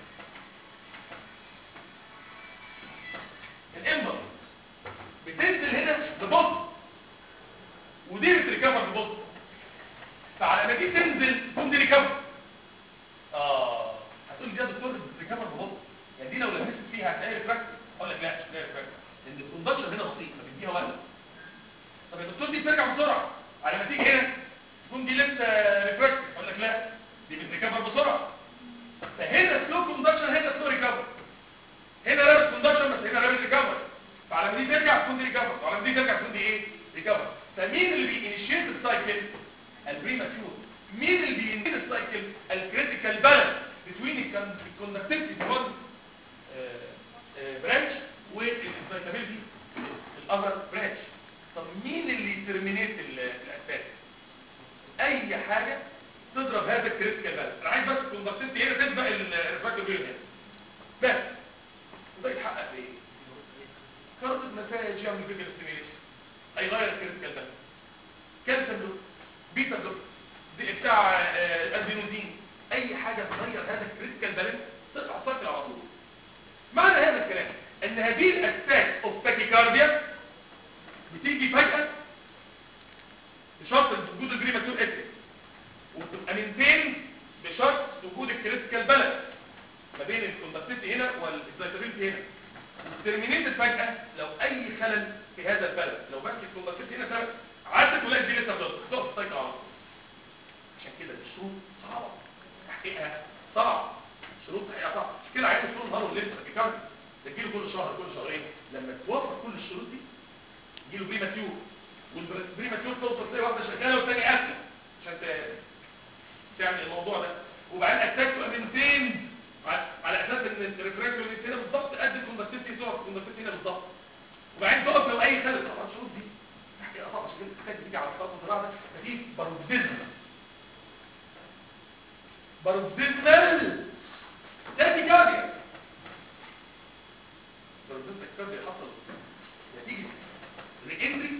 الامبلس بتنزل هنا ببطء ودي بتريكفر ببطء فعلى ما دي تنزل تقوم دي ريكفر اه هتقول لي يا دكتور ريكفر ببطء يعني دي لو لمست فيها هتلاقي ريفراكتور اقول لك لا مش هتلاقي ريفراكتور لان الكوندكشن هنا بسيط فبيديها وقت طب يا دكتور دي بترجع بسرعه على ما تيجي هنا تكون دي لسه ريفراكتور اقول لك لا دي بتريكفر بسرعه فهنا سلو كوندكشن هنا سلو ريكفر هنا رابط كوندكشن بس هنا رابط ريكفر فعلى ما دي ترجع تكون دي ريكفر وعلى ما دي ترجع تكون دي ايه ريكفر فمين اللي بينيشيت السايكل البريماتيور مين اللي بينيشيت السايكل الكريتيكال بالانس بين الكوندكتيفيتي بون برانش والانفيتابيلتي الاذر برانش طب مين اللي يترمينيت الاساس اي حاجه تضرب هذا الكريتيكال بالانس انا عايز بس الكوندكتيفيتي هنا تسبق الريفراكتيف هنا بس وده يتحقق بايه كارت مساج يعمل فيجر ستيميليشن هيغير الكريتيكال بالانس كانسر له بيتا بلوك دي بتاع آه، ادينوزين اي حاجه تغير هذا الكريتيكال بالانس تقطع السايكل على طول معنى هذا الكلام ان هذه الاتاك اوف تاكيكارديا بتيجي فجاه بشرط وجود البريماتور اتري وتبقى مينتين بشرط وجود الكريتيكال بالانس ما بين الكوندكتيفيتي هنا والاكسايتابيلتي هنا ترمينيتد فجأة لو أي خلل في هذا البلد لو بس الكوندكتيفيتي هنا سبب عدت ولاقي دي لسه بتقف تقف السايكل على طول عشان كده الشروط صعبة تحقيقها صعب شروط تحقيقها صعب مش كده عايز طول النهار والليل في كام تجيله كل شهر كل شهرين لما توفر كل الشروط دي يجيله بريماتيور والبريماتيور توصل تلاقي واحده شغاله والثانيه قافله عشان ت- تعمل الموضوع ده وبعدين اتاك تبقى مينتين على على اساس ان الريفراكتور هنا بالظبط قد الكوندكتيفيتي تقف الكوندكتيفيتي هنا بالظبط وبعدين تقف لو اي خلل طبعا الشروط دي تحقيقها صعب عشان كده تحتاج تيجي على الخط الزراعه ده فدي باروكسيزم باروكسيزمال تاكيكارديا باروكسيزمال تاكيكارديا حصل نتيجه رينتري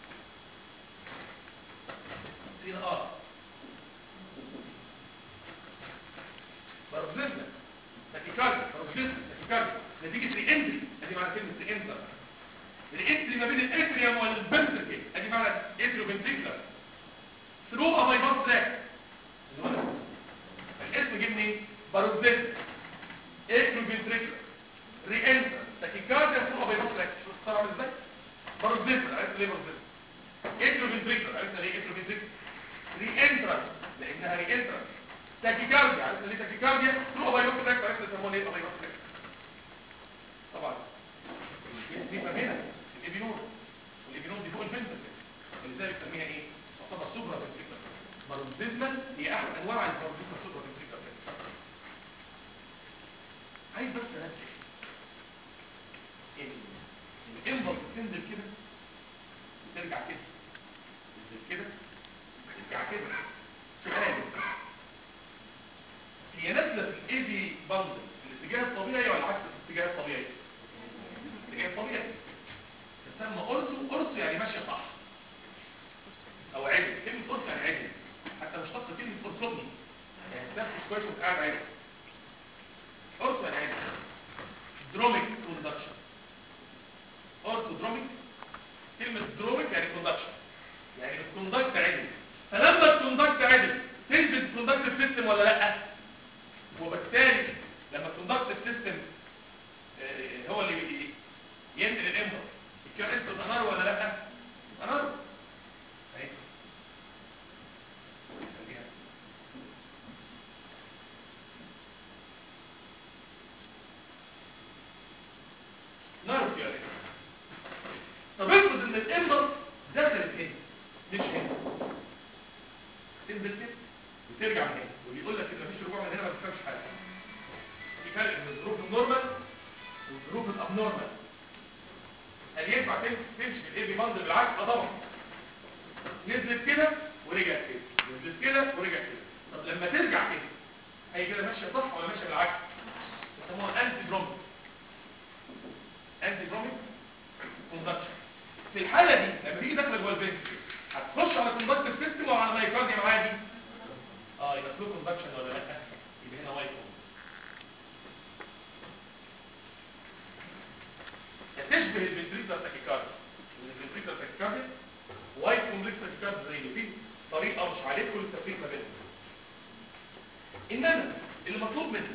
سي ار باروكسيزمال تاكيكارديا باروكسيزمال تاكيكارديا نتيجه رينتري ادي معنى كلمه رينتري الانتري ما بين الاتريوم والفنتركل ادي معنى اتريو فنتريكولار ثرو ا بايباس تراك الاسم جه منين باروكسيزم اتريو فنتريكولار ري انتر تاكيكارديا ثرو ا بايباس تراك شوف اختار عامل ازاي باروكسيزم عرفت ليه باروكسيزم اتريو فنتريكولار عرفت ليه اتريو فنتريكولار ري انتر لانها ري انتر تاكيكارديا عرفت ليه تاكيكارديا ثرو ا بايباس تراك عرفت يسموها ليه بايباس تراك طبعا نفهم هنا الابينور والابينور دي فوق الفنتر ولذلك بنسميها ايه تعتبر سوبرا فنتريكولار باروكسيزمال هي احد انواع الباروكسيزمال سوبرا فنتريكولار عايز بس انبه ان الانفلس تنزل كده وترجع كده تنزل كده وترجع كده سؤال هي نازله في الايدي باندل في الاتجاه الطبيعي ولا عكس الاتجاه الطبيعي الاتجاه الطبيعي تسمى أرسو أرسو يعني ماشية صح أو عدل كلمة أرسو يعني عدل حتى مش تقصد كلمة أرسوبني يعني تنفس كويس وانت قاعد عدل أرسو يعني عدل دروميك كوندكشن أرسو دروميك كلمة دروميك يعني كوندكشن يعني الكوندكت عدل فلما الكوندكت عدل تنزل الكوندكت سيستم ولا لأ وبالتالي لما الكوندكت سيستم هو اللي بي- ينقل الانبر الكلام اسمه انار ولا لا انار اهي خليها. نار في عليها طب افرض ان الانبر دخلت هنا مش هنا تنزل كده وترجع من هنا ويقول لك ان مفيش رجوع من هنا ما تفهمش حاجه في فرق بين الظروف النورمال والظروف الابنورمال هل ينفع تمشي تمشي في الايبي باند بالعكس اه طبعا نزلت كده ورجعت كده نزلت كده ورجعت كده طب لما ترجع كده هي كده ماشيه صح ولا ماشيه بالعكس يسموها انتي دروميك انتي دروميك كوندكشن في الحاله دي لما تيجي داخله جوه الفنتريكل هتخش على كوندكتيف سيستم وعلى مايكارديوم عادي اه يبقى فلو كوندكشن ولا لا يبقى هنا واي كوندكشن تشبه الفنتريكولار تاكيكارديا الفنتريكولار تاكيكارديا وايت كومبلكس تاكيكارديا زي دي طريقه مش عليكم للتفريق ما بينهم انما اللي مطلوب منك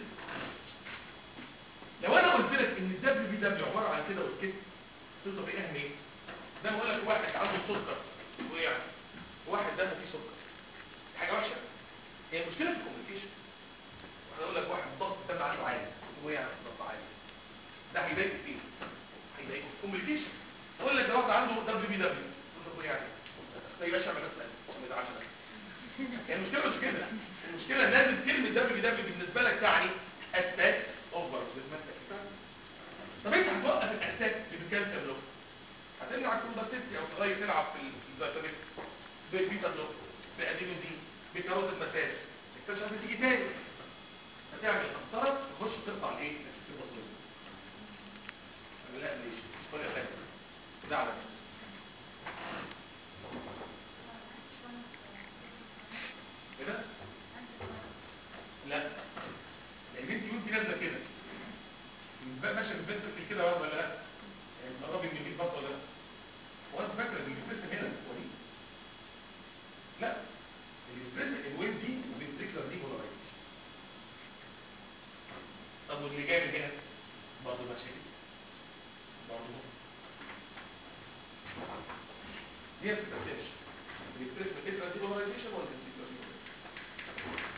لو انا قلت لك ان الدبليو بي دبليو عباره عن كده وكده تقدر ايه اهميه ده بقول لك واحد عنده سكر وقع واحد دمه فيه سكر حاجه وحشه هي المشكله في الكوميونيكيشن وانا اقول لك واحد ضغط الدم عنده عالي وقع ضغط عالي ده هيضايقك فيه هيضايقك في الكوميونيكيشن اقول لك ده واحد عنده دبليو بي دبليو تقول له يعني ده يبقى شامل بس ما يزعلش بس يعني المشكله مش كده المشكله لازم كلمه دبليو دبليو بالنسبه لك تعني اتاك اوفر طب انت هتوقف الاتاك بكالسيوم بلوك هتمنع الكوندكتيفيتي او تغير تلعب في الفيتامين بالبيتا بلوك بادينوزين بكاروت المساج الكالسيوم بتيجي تاني هتعمل قسطره تخش تقطع الايه الاسيد البطيء لا ليش طريقه ثانيه ده على كده الفنتركل كده برضه ولا لا يعني بتقربي من البيت برضه ولا لا هو انت فاكر ان الاسبريسن هنا هو دي لا الاسبريسن الويف دي وفنتريكولار دي بولارايزيشن طب واللي جاي من هنا برضه ماشي كده برضه دي ما بتتقسمش الاسبريسن الاسبريسن دي بولارايزيشن ولا الفنتريكولار دي بولارايزيشن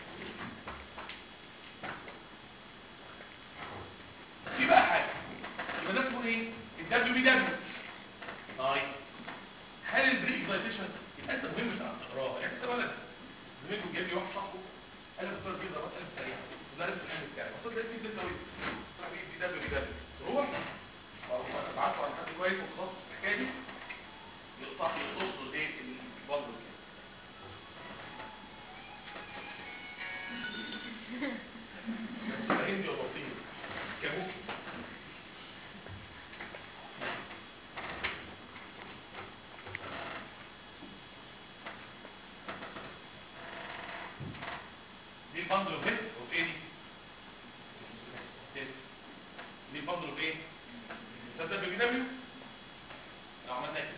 في بقى حاجه يبقى ده اسمه ايه الدبليو بي دبليو طيب هل البري اكزايتيشن يبقى انت مهم بتاع تقراها يعني انت ولد زميلكم جايب لي واحد صاحبه قال لي دكتور جدا قلب سريع وده نفس الحمل بتاعي وصلت لقيت في دلتا ويب راح يجيب دي دبليو بي دبليو تروح ابعته على حد كويس وخلاص الحكايه دي يقطع يقص له الايه البلد كده بس هندي وبطيء كابوس دي البندل اوف هيد اوف ايه دي؟ هيد. دي البندل اوف ايه؟ ده دبليو دبليو لو عملنا كده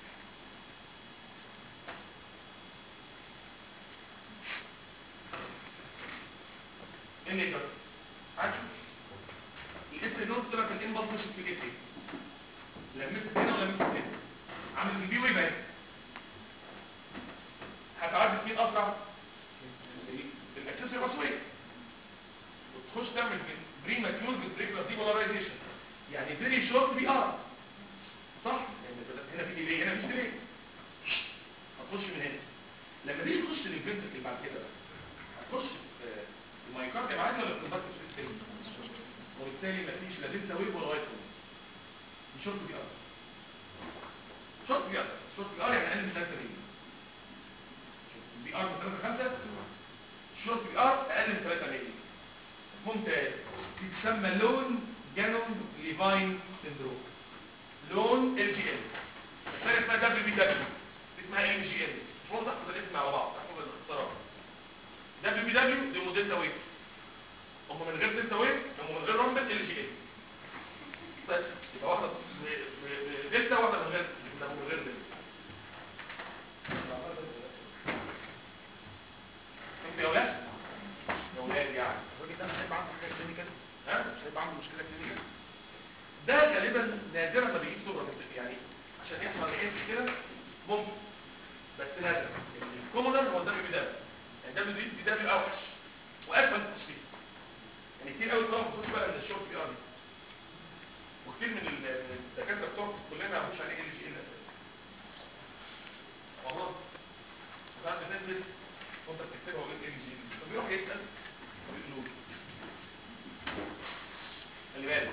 ايه اللي يجرى؟ هنشوف الاس نوت طلعت الانبلس مشت في الاس لمست هنا ولمست هنا عامل البي ويف اهي هتعدي مين اسرع؟ الاكسسوري باسوي وتخش تعمل بري ماتيور بالبريكلر ديبولاريزيشن يعني فيري شورت بي ار صح؟ يعني هنا في ديلي هنا مش ديلي هتخش من هنا لما تيجي تخش للفنتركل بعد كده بقى هتخش في المايكارديوم عادي ولا الكونتاكت سيستم وبالتالي مفيش لا دلتا ويف ولا وايت ويف دي شورت بي ار شورت بي ار شورت بي ار يعني اقل من 3 مللي بي ار من 3 5 شورت بي ار اقل من 3 مللي ممتاز تتسمى لون جانون ليفاين سندروم لون ال جي ال الثانيه اسمها دبليو بي دبليو اسمها ال جي ال مش واضح تحفظ الاسم على بعض تحفظ الاختصارات دبليو بي دبليو دي موديلتا ويف هم من غير دلتا ويف هم من غير رمبل ال جي ال بس يبقى واحده ب- ب- بدلتا واحده من غير من غير دلتا انت يا ولاد يا ولاد يعني الراجل ده مش هيبقى عنده حاجه كلينيكال ها مش هيبقى عنده مشكله كلينيكال ده غالبا نادرا ما بيجيب صوره يعني عشان يحصل ايه كده ممكن بس نادر الكومودر هو الدبليو بي دبليو يعني دبليو بي دبليو اوحش واسفل التشخيص يعني كتير قوي طبعا بتخش بقى من الشورت بي ار دي وكتير من ال- من الدكاتره بتوع كلنا ما يعرفوش عليه ال جي ال اساسا والله ساعات بتنزل وانت بتكتبها وقول ال جي ال فبيروح يسال ويقولوا له. خلي بالك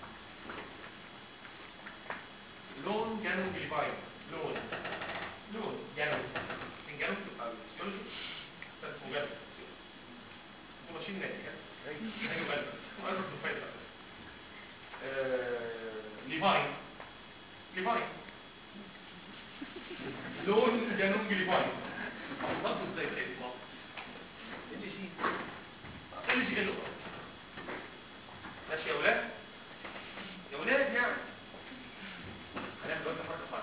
لون جانون جليفاين لون لون جانون من جانون تبقى الفسيولوجي بس مجرد انتوا ماشيين نادي ها؟ ايوه قلب قلب الفايدة ليفاين ليفاين لون جانون جليفاين حفظته ازاي كده اسمه ال جي ال جي ال ماشي يا ولاد يا ولاد يعني هنعمل دلوقتي حركه صعبه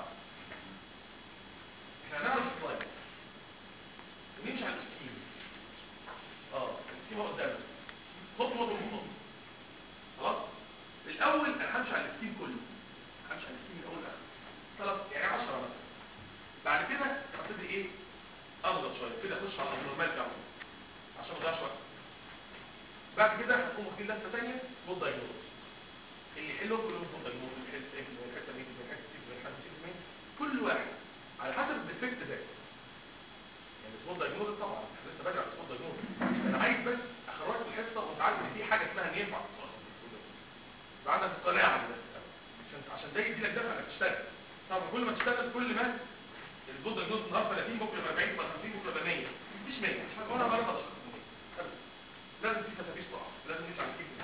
احنا هنعمل سلايد ونمشي على السكيم اه السكيم هو قدامنا خطوه بخطوه خلاص الاول انا همشي على السكيم كله همشي على السكيم من اول لاخر خلاص يعني 10 مثلا بعد كده هبتدي ايه اضغط شويه كده اخش على النورمال بتاعه عشان ما اضيعش وقت بعد كده هتقوم واخدين لفه ثانيه فول دايجنوز اللي حلو كلهم فول دايجنوز اللي حلو ايه من الحته دي من الحته دي من الحته دي من كل واحد على حسب الديفكت ده يعني الفول دايجنوز طبعا احنا لسه بدري على الفول دايجنوز انا عايز بس اخرجك من الحصه وانت عارف ان في حاجه اسمها ان ينفع تتخصص في الفول دايجنوز يبقى عندك القناعه دي بس عشان عشان ده يدي لك دفع انك تشتغل طبعا كل ما تشتغل كل ما الفول دايجنوز النهارده 30 بكره يبقى 40 بكره 50 بكره يبقى 100 مفيش 100 مش حاجه وانا برضه اشخص 100 أبداً. لازم في تفاتيش تقع لازم نمشي على الكيف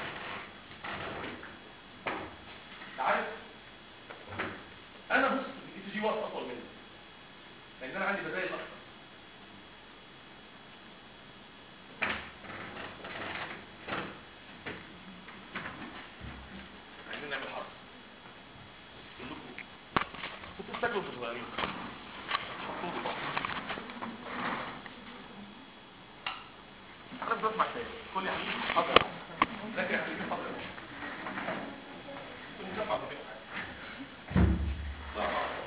عارف انا بص الاي تي جي وقت اطول مني لان انا عندي بدائل اكتر عايزين نعمل تاكلوا في الصغيرين انا مش بسمع كلام كل يا حبيبي حاضر لكن يا حبيبي حاضر كل مسمع في حاجه لا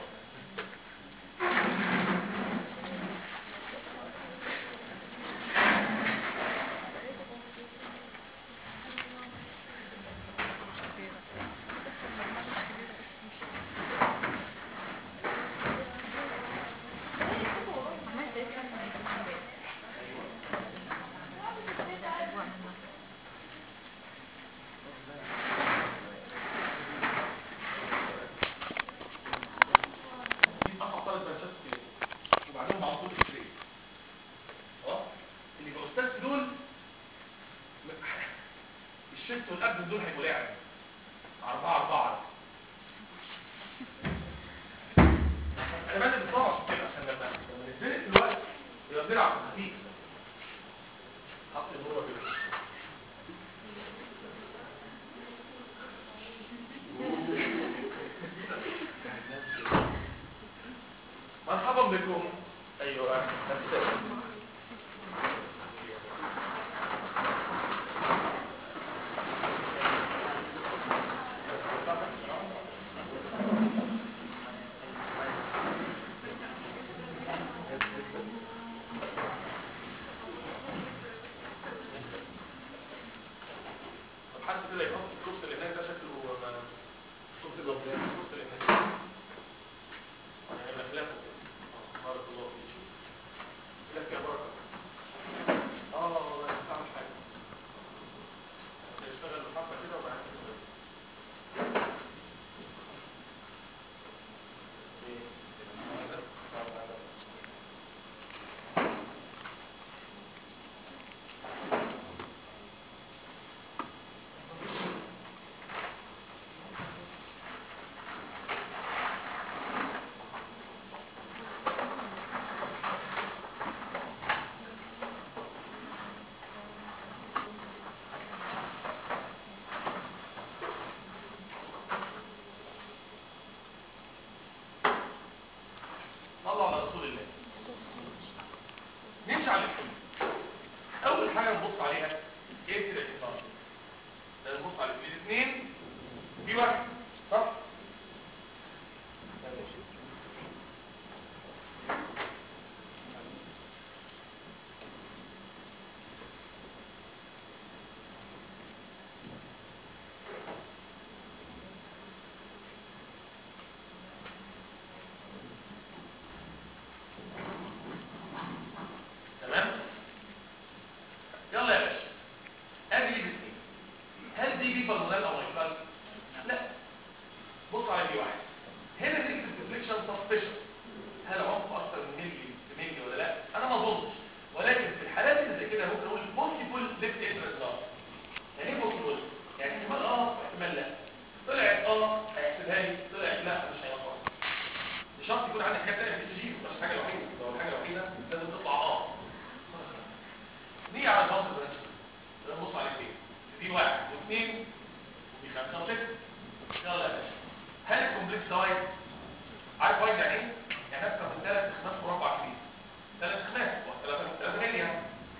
دي اصعب ثلاث برانشات في الكليه وبعدهم على طول الكليه خلاص اللي يبقى استاذ في دول الشفت والابن دول هيبقوا لاعب أربعة أربعة أنا بدأت بالطبع عشان كده عشان لما لما نتزنق في الوقت يبقى بنلعب خفيف حط النور كده مرحبا بكم ايوه أهلا. طب حد كده يحط الكرسي اللي هناك ده شكله ما- الكرسي اللي قدام الكرسي اللي هناك يعني خلافه بارك الله فيك لك يا بركه اه لا تعمل حاجه اشتغل الحفله كده وبعد كده صلوا على رسول الله نمشي على الحلم اول حاجه نبص عليها ايه كده الاتصال ده نبص على الاثنين في واحد صح تمام يلا يا باشا ادي لي الاثنين هل دي بي بالمونال او مايكرال لا بص على دي واحد هنا نكتب ديفليكشن سسبشن هل عمق اكتر من ملي بملي ولا لا انا ما اظنش ولكن في الحالات اللي زي كده ممكن اقول بوسيبل ليفت انترست لاس يعني ايه بوسيبل يعني احتمال اه احتمال لا طلعت اه هيحسبها لي طلعت لا مش هيوصل مش شرط يكون عندك حاجه ثانيه في السي جي مش حاجه وحيده لو الحاجه الوحيده لازم تطلع اه دي على الباص برانش ده نبص عليه فين دي واحد واثنين ودي خمسه وسته يلا يا باشا هل الكومبلكس ده وايد عارف وايد يعني ايه؟ يعني اكثر من ثلاث اخماس مربع كبير ثلاث اخماس ثلاثه ثلاثه ملي يعني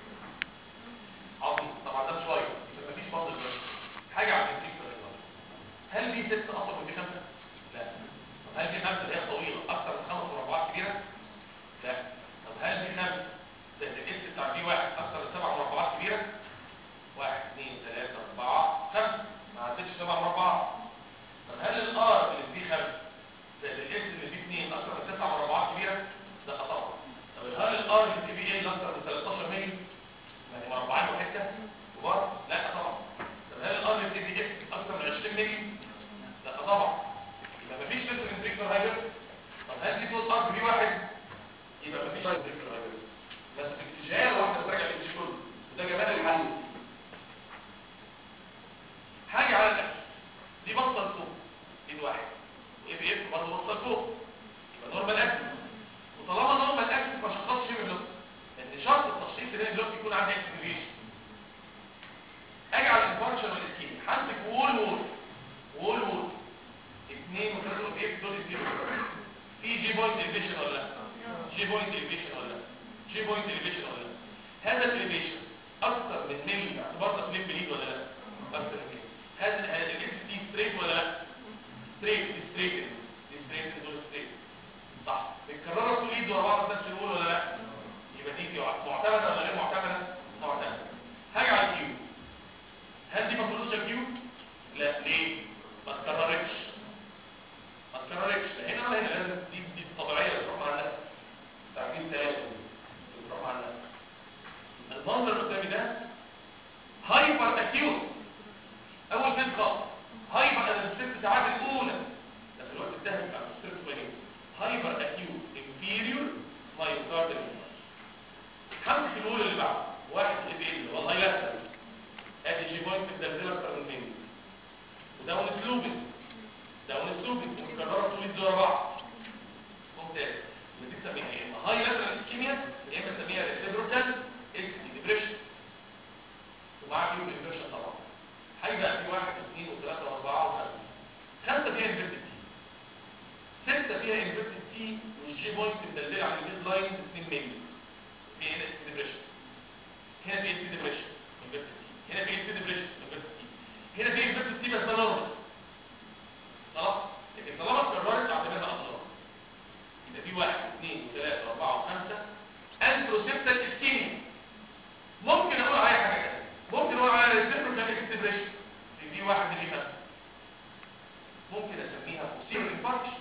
عظيم طبعا ده مش وايد يبقى مفيش باص برانش حاجه على الكومبلكس هل دي ست اصغر من دي خمسه؟ لا طب هل دي خمسه اللي هي طويله اكثر من خمس مربعات كبيره؟ لا طب هل دي خمسه زائد الاس بتاع دي واحد اكثر من سبع مربعات كبيره؟ واحد اثنين ثلاثة أربعة خمسة ما عدتش سبع مربعات طب هل الار اللي في خمسة زائد الاس اللي في اثنين اكثر من تسع مربعات كبيرة؟ لا طبعا طب هل الار اللي في ايه اكثر من 13 مللي؟ يعني مربعين وحتة كبار؟ لا طبعا طب هل الار اللي في اكس اكثر من 20 مللي؟ لا طبعا يبقى مفيش فلتر انتريكتور هايبر طب هل دي طول ار في واحد؟ يبقى مفيش فلتر انتريكتور هايبر بس في اتجاه واحدة تراجع الاتش كله وده جمال الحل حاجة على الأكل دي بطل فوق ايد واحد وايه بي اف برضه بطل فوق يبقى نورمال اكل وطالما نورمال اكل ما شخصش شيء بلوك لان شرط التشخيص ان البلوك يكون عندي اكسبريشن اجي على الانفاركشن والاسكيميا همسك وول وول وول وول اثنين وثلاثة والاف دول الزيرو في هذا الاليفيشن اكثر من ملي باعتبار ده فليب ليد ولا لا اكثر من ملي هذا هذا الاس تي ستريت ولا لا ستريت ستريت دي ستريت دول ستريت صح متكرره طول ايد ورا بعض نفس الأول ولا لا يبقى دي معتمده ولا غير معتمده معتمده هاجي على الكيو هل دي باثولوجيا كيو لا ليه ما اتكررتش ما اتكررتش لا هنا ولا هنا لازم دي دي طبيعيه بتروح مع الناس تعرفين تلاشى بتروح مع الناس المنظر اللي قدامي ده هايبر اكيوت اول بيت خالص هايبر انا الست ساعات الاولى ده في الوقت الذهبي بتاع الستريس فاينل هايبر اكيوت انفيريور مايوكاردال خمسه في الاولى اللي بعد واحد اللي بيقل والله لا ادي جي بوينت مدلدله اكتر من مني وداون سلوبنج داون سلوبنج ومكرره طول الدور بعض ممتاز ودي تسميها يا اما هاي لاترال اسكيميا يا اما تسميها ريسيبروكال اكس ديبريشن ومعاك يوم ديبريشن طبعا هيبقى في واحد واثنين وثلاثه واربعه وخمسه خمسه فيها انفيرتد تي سته فيها انفيرتد تي والجي بوينت مدلله على الميد لاين 2 مللي في هنا اكس ديبريشن هنا في اكس ديبريشن انفيرتد تي هنا في اكس ديبريشن انفيرتد تي هنا في انفيرتد تي بس ده نورمال خلاص لكن طالما اتكررت اعتبرها اضرار يبقى في واحد اثنين وثلاثة واربعة وخمسة انتروسيبتال اسكيميا ممكن اقول عليها حاجة تانية ممكن اقول عليها ريسيبروكال اكسبريشن في في واحد اللي خمسة ممكن اسميها بوستيريور انفاركشن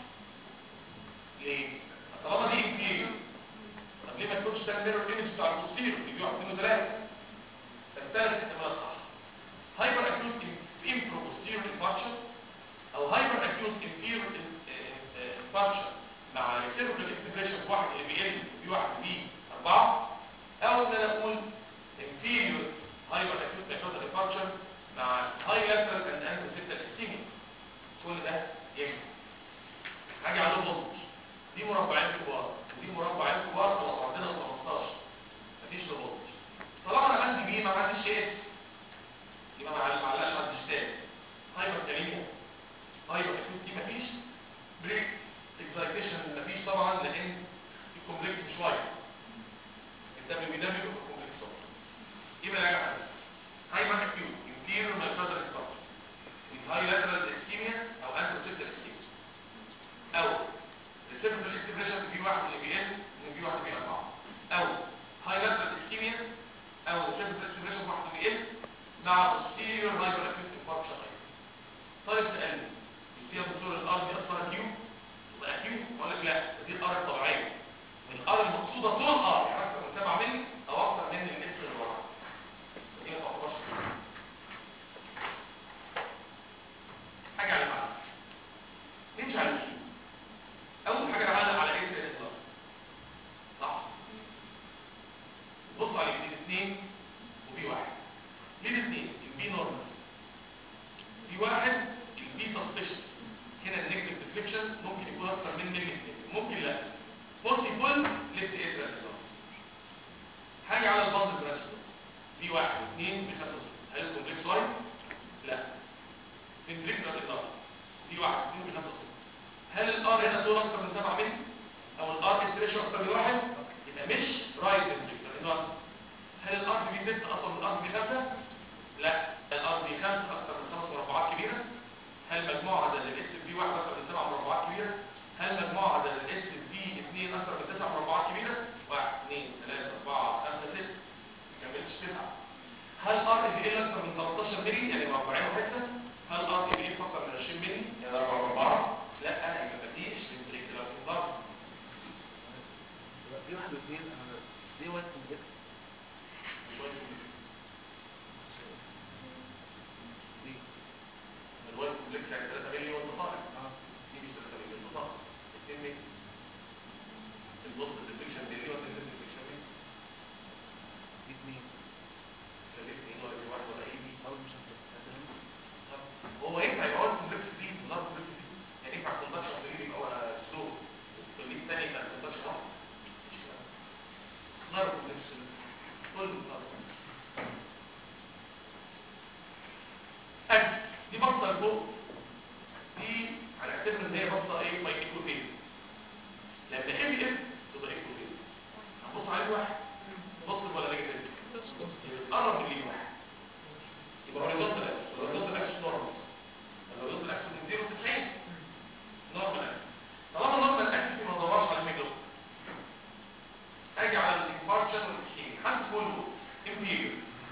ليه؟ طالما دي انفيريور طب ليه ما تكونش ده الميرور ايمج بتاع البوستيريور في واحد اثنين وثلاثة فالثالث احتمال صح هايبر اكيوت امبرو بوستيريور انفاركشن او هايبر اكيوت انفيريور انفاركشن مع السيرفر اكسبريشن في واحد اللي بيقل في واحد بي أربعة أو إن أنا أقول inferior hyper acute myocardial infarction مع high lateral and anteroceptal ischemia كل ده يجب حاجة على الفولتج دي مربعين كبار ودي مربعين كبار خلاص عندنا 15 مفيش فولتج طالما أنا عندي بي ما عنديش اس يبقى ما معلقش عندي اشتات هايبر كاليميا هايبر اكيوت دي مفيش بريك اكزايتيشن مفيش طبعا لان في كومبلكس شويه الدم بيدمج في كومبلكس شويه يبقى يا جماعه هايبر اكيوت انفيريور مايوكاردال انفاركشن with high lateral ischemia او anteroceptal ischemia او receptor expression في واحد اللي بيقل وفي واحد بيقطع او high lateral ischemia او receptor expression في واحد اللي بيقل مع posterior hyper acute infarction طيب سألني يا دكتور الارض دي اصلا اكيوت تبقى اكيوت اقول لك لا دي الارض الطبيعيه الارض المقصوده طول اه يعني اكثر من 7 مللي او اكثر من الاسم اللي وراها دي ما تعتبرش حاجه على بعض نمشي على الكيو اول حاجه نعلق على ايه الاسم صح بص على الاثنين اثنين وفي واحد ليه الاثنين البي نورمال في واحد البي سسبشن هنا النيجاتيف ديفليكشن ممكن يكون اكتر من ملي ممكن لا بوسيبل ليفت اترال حاجه على الباند برانش في واحد اثنين بخمسه هل الكومبلكس وايد لا فنتريكولار اداره في واحد اثنين بخمسه هل الار هنا طول اكتر من 7 ملي او الار استريشن اكتر من واحد يبقى مش رايت فنتريكولار اداره هل الار بي 6 اصلا من الار بي 5 لا الار بي 5 اكتر من خمس مربعات كبيره هل مجموع عدد الاس في واحد اكتر من سبع مربعات كبيره هل مجموع عدد الاس في اثنين اكتر من تسع مربعات كبيره واحد اثنين ثلاثه اربعه خمسه سته ما كملتش تسعه هل ار اف ال اكتر من 13 مللي يعني مربعين وحته هل ار اف ال اكتر من 20 مللي يعني اربع مربعات لا انا يبقى مفيش فنتريكولار انضغط في واحد واثنين انا ليه واحد كومبلكس ليه؟ الوالد كومبلكس يعني 3 مللي وانت طالع اه دي مش 3 مللي وانت طالع 2 مللي البوست ديفليكشن مللي ولا الديفليكشن مللي دي اثنين خليك اثنين ولا في واحد ولا ايه دي اول مش هتبقى طب هو ينفع يبقى اول كومبلكس دي لا كومبلكس دي يعني ينفع كوندكشن دي يبقى هو سلو واللي الثاني يبقى كوندكشن واحد لا كومبلكس كل أكس دي بصة لفوق دي على اعتبر ان هي بصة ايه ماي ايكوفيز لما ام اف تبقى ايكوفيز هنبص عليه واحد بص ولا نيجاتيف انفيريور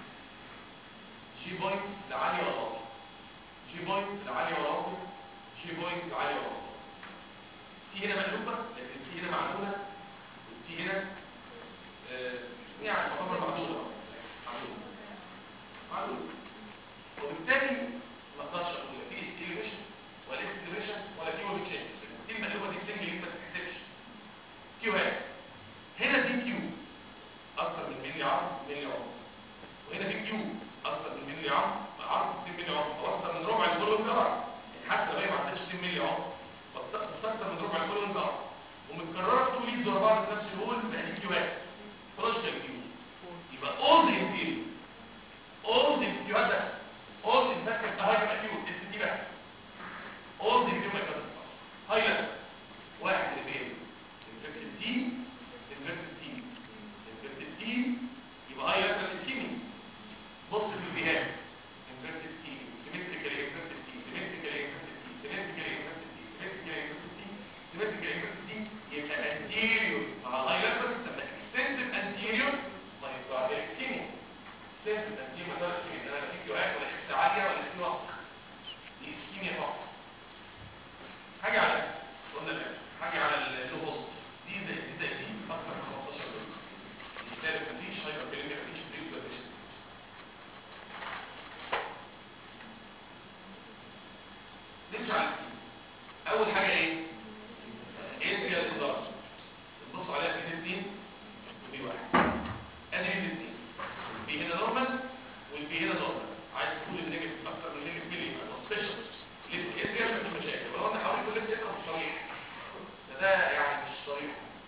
جي بوينت لعالية ولا واطية جي بوينت لعالية ولا واطية جي بوينت لعالية ولا واطية تي هنا مقلوبة لكن تي هنا معدولة والتي هنا آه، يعني تعتبر معدولة معدولة معدولة وبالتالي ما اقدرش اقول لا في استيليميشن ولا استيليميشن ولا في ويب تشينج دي المقلوبة دي سنجل ما تتحسبش كيو هات هنا في كيو اكتر من ملي عرض ملي عرض وهنا في كيو اكتر من ملي عرض عرض 2 ملي عرض او اكتر من ربع الكولون كار يعني حتى لو هي ما عدتش 2 ملي عرض بس بس اكتر من ربع الكولون كار ومتكرره في تو ليدز ورا بعض في نفس الهول بقى دي كيوات فلاشر كيو يبقى all the inferior all the كيوات بس all the infected هاي acute اس دي بس all the inferior هاي لا واحد اللي بين infected دي infected دي infected دي يبقى هاي لاترال ischemia بص في البيهات inverted T symmetrically inverted T symmetrically inverted T symmetrically inverted T symmetrically inverted T symmetrically inverted T يبقى anterior مع الهايلايتر تسمى extensive anterior myocardial ischemia extensive anterior myocardial ischemia انا في كيو ولا اكس عاليه ولا اكس واطيه دي ischemia فقط حاجه على قلنا لا حاجه على اللو هوست دي زي دي زي دي اكتر من 15 دول الثالث مفيش هايبركاليميا مفيش بريكوزيشن نمشي على السين اول حاجه ايه ادريال انلارج نبص عليها في الاثنين ودي واحد ادي الاثنين البي هنا نورمال والبي هنا نورمال عايز تقول النيجاتيف اكتر من نيجاتيف ملي يبقى سبيشال ليفت ادريال مفيش مشاكل ولو انا حاولت كل ليفت ادريال مش صريح ده ده يعني مش صريح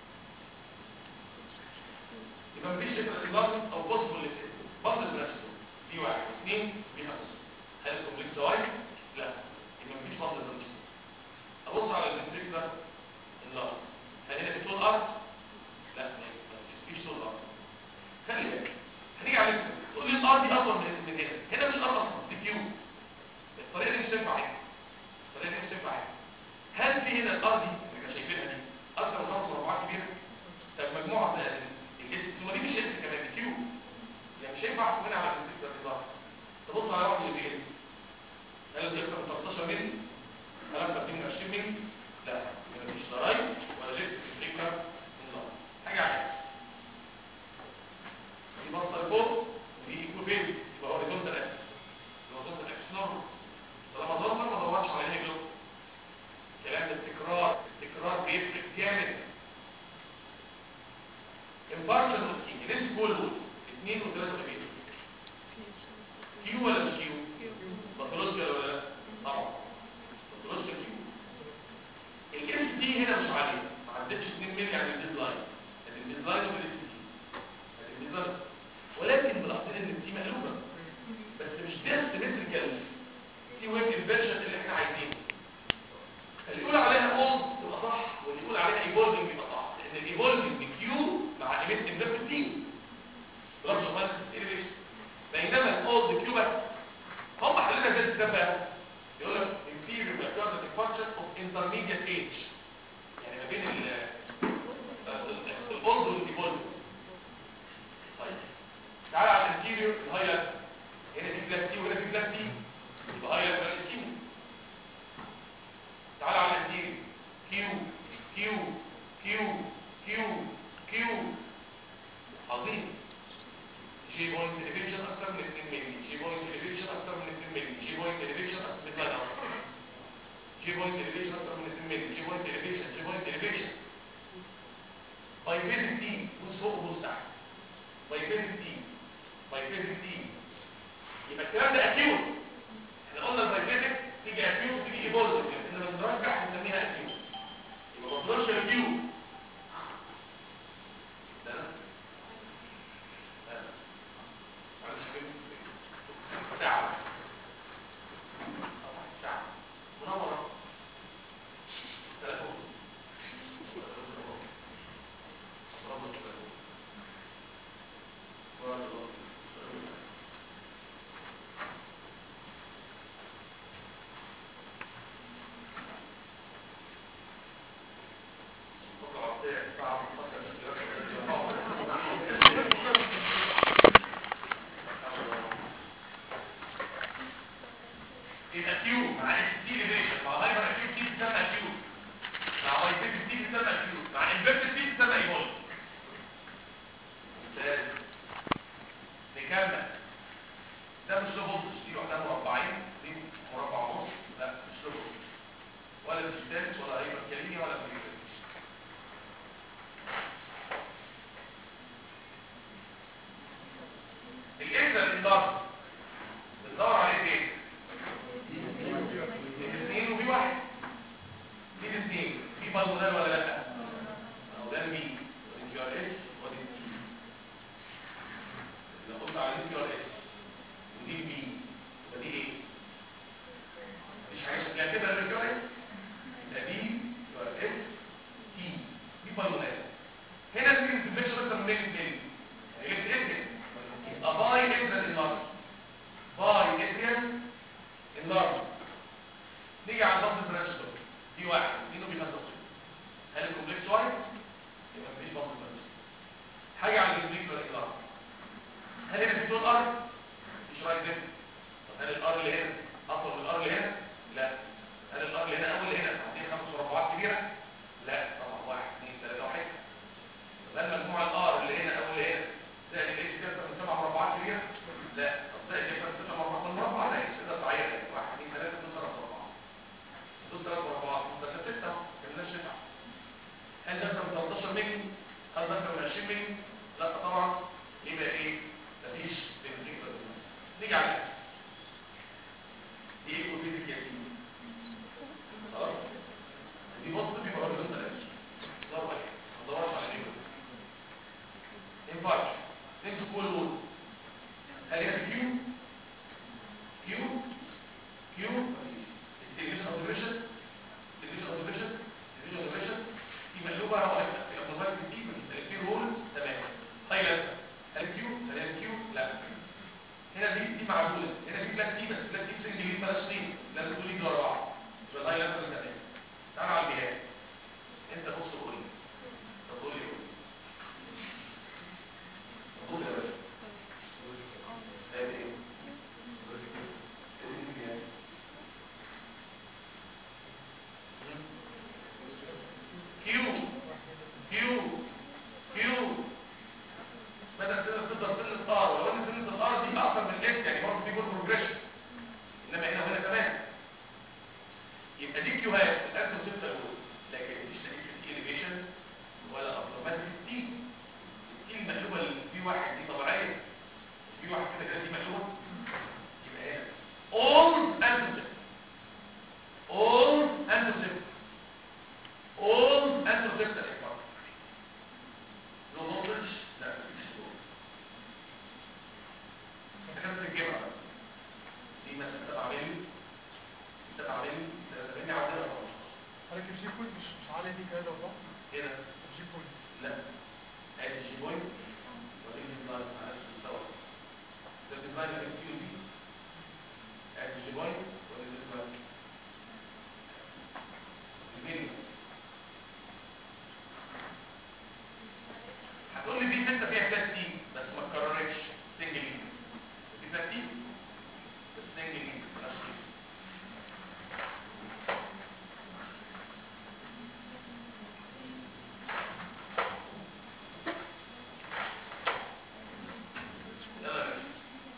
يبقى مفيش انلارج او بوسيبل ليفت بطل بنفسه دي واحد اثنين دي خمسه هل الكومبلكس وايد؟ لا يبقى مفيش بطل بنفسه ابص على الفنتريكولار اللارج هل هنا في طول ارض؟ لا ما فيش طول ارض خلي بالك هنيجي على الاسم تقول لي الارض دي اطول من من هنا هنا مش ارض اصلا دي كيو الطريقه دي مش تنفع هنا الطريقه دي مش تنفع هنا هل في هنا الارض دي اللي احنا شايفينها دي اكثر من خمس مربعات كبيره طب مجموعه الاس ثم دي مش اس كمان دي كيو يعني مش هينفع احكم هنا على الفنتريكولار اللارج تبص على واحد اللي بيهز هل دي اكثر من 13 مللي هل اكثر من 20 مللي لا يبقى مفيش ضرايب ولا ليفت فكره نظام حاجه عكس دي بصه لفوق ودي ايكوفيز يبقى هوريزونتال اكس الهوريزونتال اكس نورمال طالما نورمال ما دورش على هنا جلو الكلام ده التكرار التكرار بيفرق جامد امبارشن روتين ليس كل دول اثنين وثلاثه وثلاثه كيو ولا مش كيو؟ باثولوجيكال ولا لا؟ طبعا باثولوجيكال كيو الاس دي هنا مش عاليه ما عدتش 2 مللي عن الديد لاين الديد لاين والاس دي الديد لاين ولكن ملاحظين ان دي مقلوبه بس مش ده سيمتريكال دي ويب انفيرجن اللي احنا عايزينه اللي يقول عليها اولد تبقى صح واللي يقول عليها ايفولفنج يبقى صح لان الايفولفنج كيو مع ايميت انفيرجن دي بلس ماينس اليفيشن بينما الاولد كيو بس هم حللنا ازاي الكتاب بقى يقول لك inferior myocardial function of intermediate age يعني ما بين ال الاولد والايفولد طيب تعال على الانتيريور الهايلايت هنا في بلاك تي وهنا في بلاك تي يبقى هايلايت بلاك تي تعال على الانتيريور كيو كيو كيو كيو كيو عظيم جي بوينت اليفيشن اكتر من 2 مللي جي بوينت اليفيشن اكتر من 2 مللي جي بوينت اليفيشن اكتر من 2 جي بوينت اليفيشن اكتر من 2 مللي جي بوينت اليفيشن جي بوينت اليفيشن بايفيزن تي بص فوق وبص تحت بايفيزن تي بايفيزن تي يبقى الكلام ده اكيوت احنا قلنا البايفيزن تيجي اكيوت وتيجي ايفولف انما بنرجع نسميها اكيوت يبقى ما تقدرش اكيوت ده أنا. ده أنا. معلش كده. ساعة ساعة منورة تلاتة كامله ده مش له بولتش دي واحده مربعين دي مربع ونص لا مش له بولتش ولا ديجيتالس ولا هايبر كاليني ولا بريكاليني الاسم الانضاف بندور عليه فين الاثنين وفي واحد مين الاثنين في بالونال ولا لا أو ده مين الجي ار اس ودي التي لو قلت على الجي ار اس ودي بي يبقى دي ايه مش عايز لا كده الجي ار اس يبقى دي جي ار اس تي دي بالونال هنا دي الكومبلكس اكتر من ميكس تاني جبت اسم يبقى باي اتريال انلارج باي اتريال انلارج نيجي على الضغط البرانشتور دي واحد دي نوبي خمسة هل الكومبلكس واحد يبقى مفيش ضغط البرانشتور حاجة على الكومبلكس انلارج هل هنا في طول ار مفيش رايت ديفت طب هل الار اللي هنا اطول من الار اللي هنا لا هل الار اللي هنا اول اللي هنا عندي خمس مربعات كبيرة لا طبعا واحد اثنين ثلاثة واحد طب هل مجموع الار اللي هنا اول اللي هنا زائد الاتش كده من سبع مربعات كبيرة لا طب زائد كده من سبع مربعات من مربع لا كده صحيح واحد اثنين ثلاثة دول ثلاث مربعات دول ثلاث مربعات دول ثلاثة ستة كملناش تسعة هل ده من 13 مللي هل ده من 20 مللي لا طبعا يبقى ايه مفيش بنتيجة نيجي على الأكس. دي ايه كوزيتك يا سيدي خلاص دي بص في هوريزونتال اكس ضربة ايه ما تدورش على دي انفارش نمسك كل دول هل هنا في كيو كيو كيو التلفزيون اوبزرفيشن التلفزيون اوبزرفيشن التلفزيون اوبزرفيشن في مقلوبه واحده في اوتوماتيك سكيما التلفزيون رول تمام طيب هل كيو هل هنا كيو لا هنا دي دي معزوله هنا في كلاس سي بس كلاس سي سنجل ليه بلاش اثنين لازم تقول لي ورا بعض يبقى الهاي لاترال تمام تعالى على الجهاز انت بص قول لي طب قول لي قول لي قول يا باشا هذه ايه هذه الجهاز كيو كيو كيو بدأ تقدر تقدر سن الطار ولو ان سن الطار دي اكتر من الاس يعني برضه في جول بروجريشن انما هنا وهنا كمان يبقى دي كيوهات الاسم ستة الاول لكن مفيش تأكيد في الانيميشن ولا اوتوماتيك تي التي المقلوبه اللي في واحد دي طبيعيه في واحد كده كده دي مقلوبه يبقى هنا all antigen all antigen all antigen لو نوضج لا مفيش لو كانت الجبهة دي مثلا تبع ملي تبع ملي تبعني عندنا 15 حضرتك الجي بوينت مش مش عالية دي كده صح؟ هنا الجي بوينت لا ادي الجي بوينت ودي الديزاين على نفس المستوى ده الديزاين اللي في دي ادي الجي بوينت ودي الديزاين المينيمم هتقول لي في حته فيها كلاس تي بس ما اتكررتش سنجل ليد في كلاس تي بس سنجل ليد ملهاش قيمة. يلا يا باشا.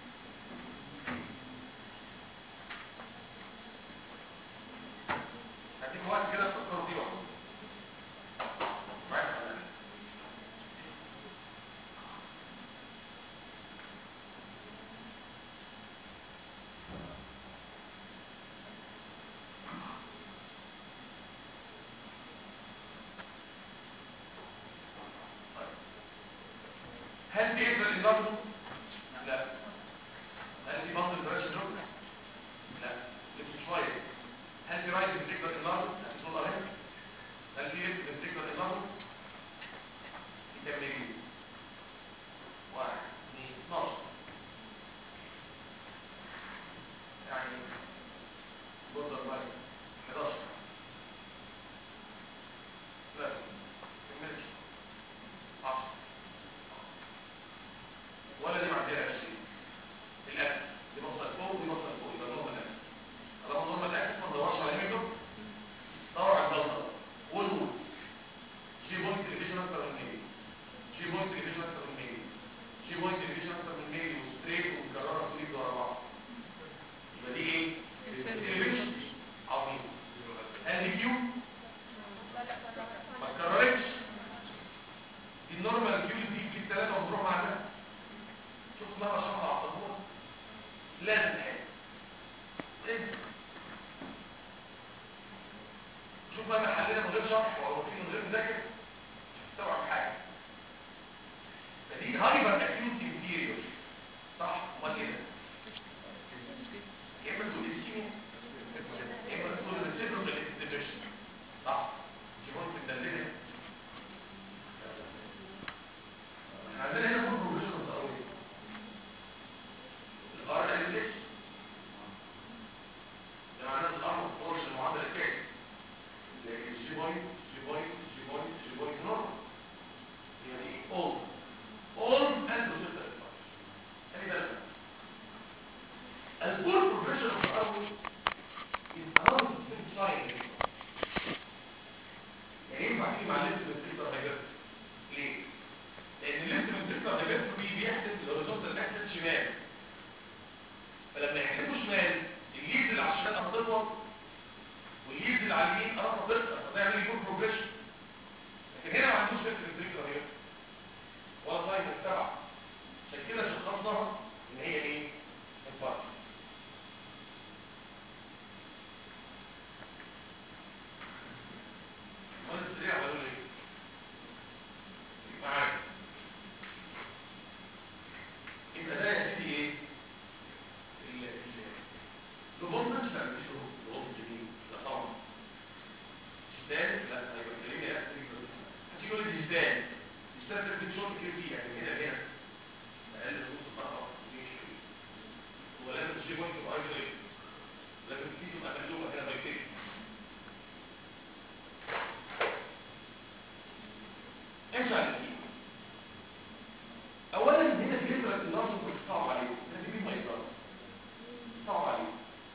هديك وقت كده تفكروا دي واحده معاك ولا لا؟ هل في ابره للنظر؟ لا هل في بطل براش دروب؟ لا لسه شويه هل في رايت فينتريكولار للنظر؟ هل في صوره اهي؟ هل في ليفت فينتريكولار للنظر؟ في تمرين واحد اثنين 12 يعني بوردر لاين 11 لا كملش 10 ولا دي معديه 20 الاكس دي بصه فوق ودي بصه فوق يبقى نورمال اكس طالما نورمال اكس ما تدورش على يمين دور على الجلطه والوول جي بوينت تلفزيون اكتر من ايه جي مره شرح على السبوره لازم تحل انت شوف بقى حلنا من غير شرح او في من غير مذاكر مش هتستوعب حاجه فدي هايبر اكيوت انفيريور صح امال ايه ده؟ يا اما تقول اسكيميا يا اما تقول ريسيبروكال انتجريشن صح مش ممكن تدللها احنا عندنا هنا فول بروفيشنال قوي الار ال اس ده معناه الار فورس المعادله الثانيه الجي بوينت جي بوينت جي بوينت جي بوينت نورمال يعني all all and resistant يعني ده الفول بروفيشنال قوي is another distinct sign يعني ينفع تيجي مع الليفت بالفلتر هيجر ليه؟ لان الليفت بالفلتر هيجر بي بيحسب الهوريزونتال اكسس شمال فلما يحسبه شمال الليد اللي على الشمال هتطول والليد اللي على اليمين قرب تقصر فتعمل يكون بروجريشن لكن هنا ما عندوش ليفت بالفلتر هيجر ولا ساين السبعه عشان كده شخصناها ان هي ايه؟ انفاركت وانا السريع بقول ايه معاك يبقى ده يا سيدي ايه ال ال لبون نفسه مش لبون جميل لا طبعا جدان لا هيبقى كلمة يا هتيجي يقول لي جدان جدان ده بتشوف كتير فيه يعني هنا هنا اقل من نص خطأ مش هو لازم تجيب وانت بايزوليت لازم تيجي تبقى مقلوبة هنا بايتين امشي على الاثنين اولا هنا في ليبرال النظم صعب عليه لازم مين ما يقدر صعب عليه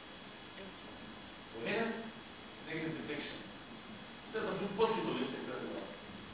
وهنا نيجاتيف ديتكشن تقدر تشوف بوزيتيف ليست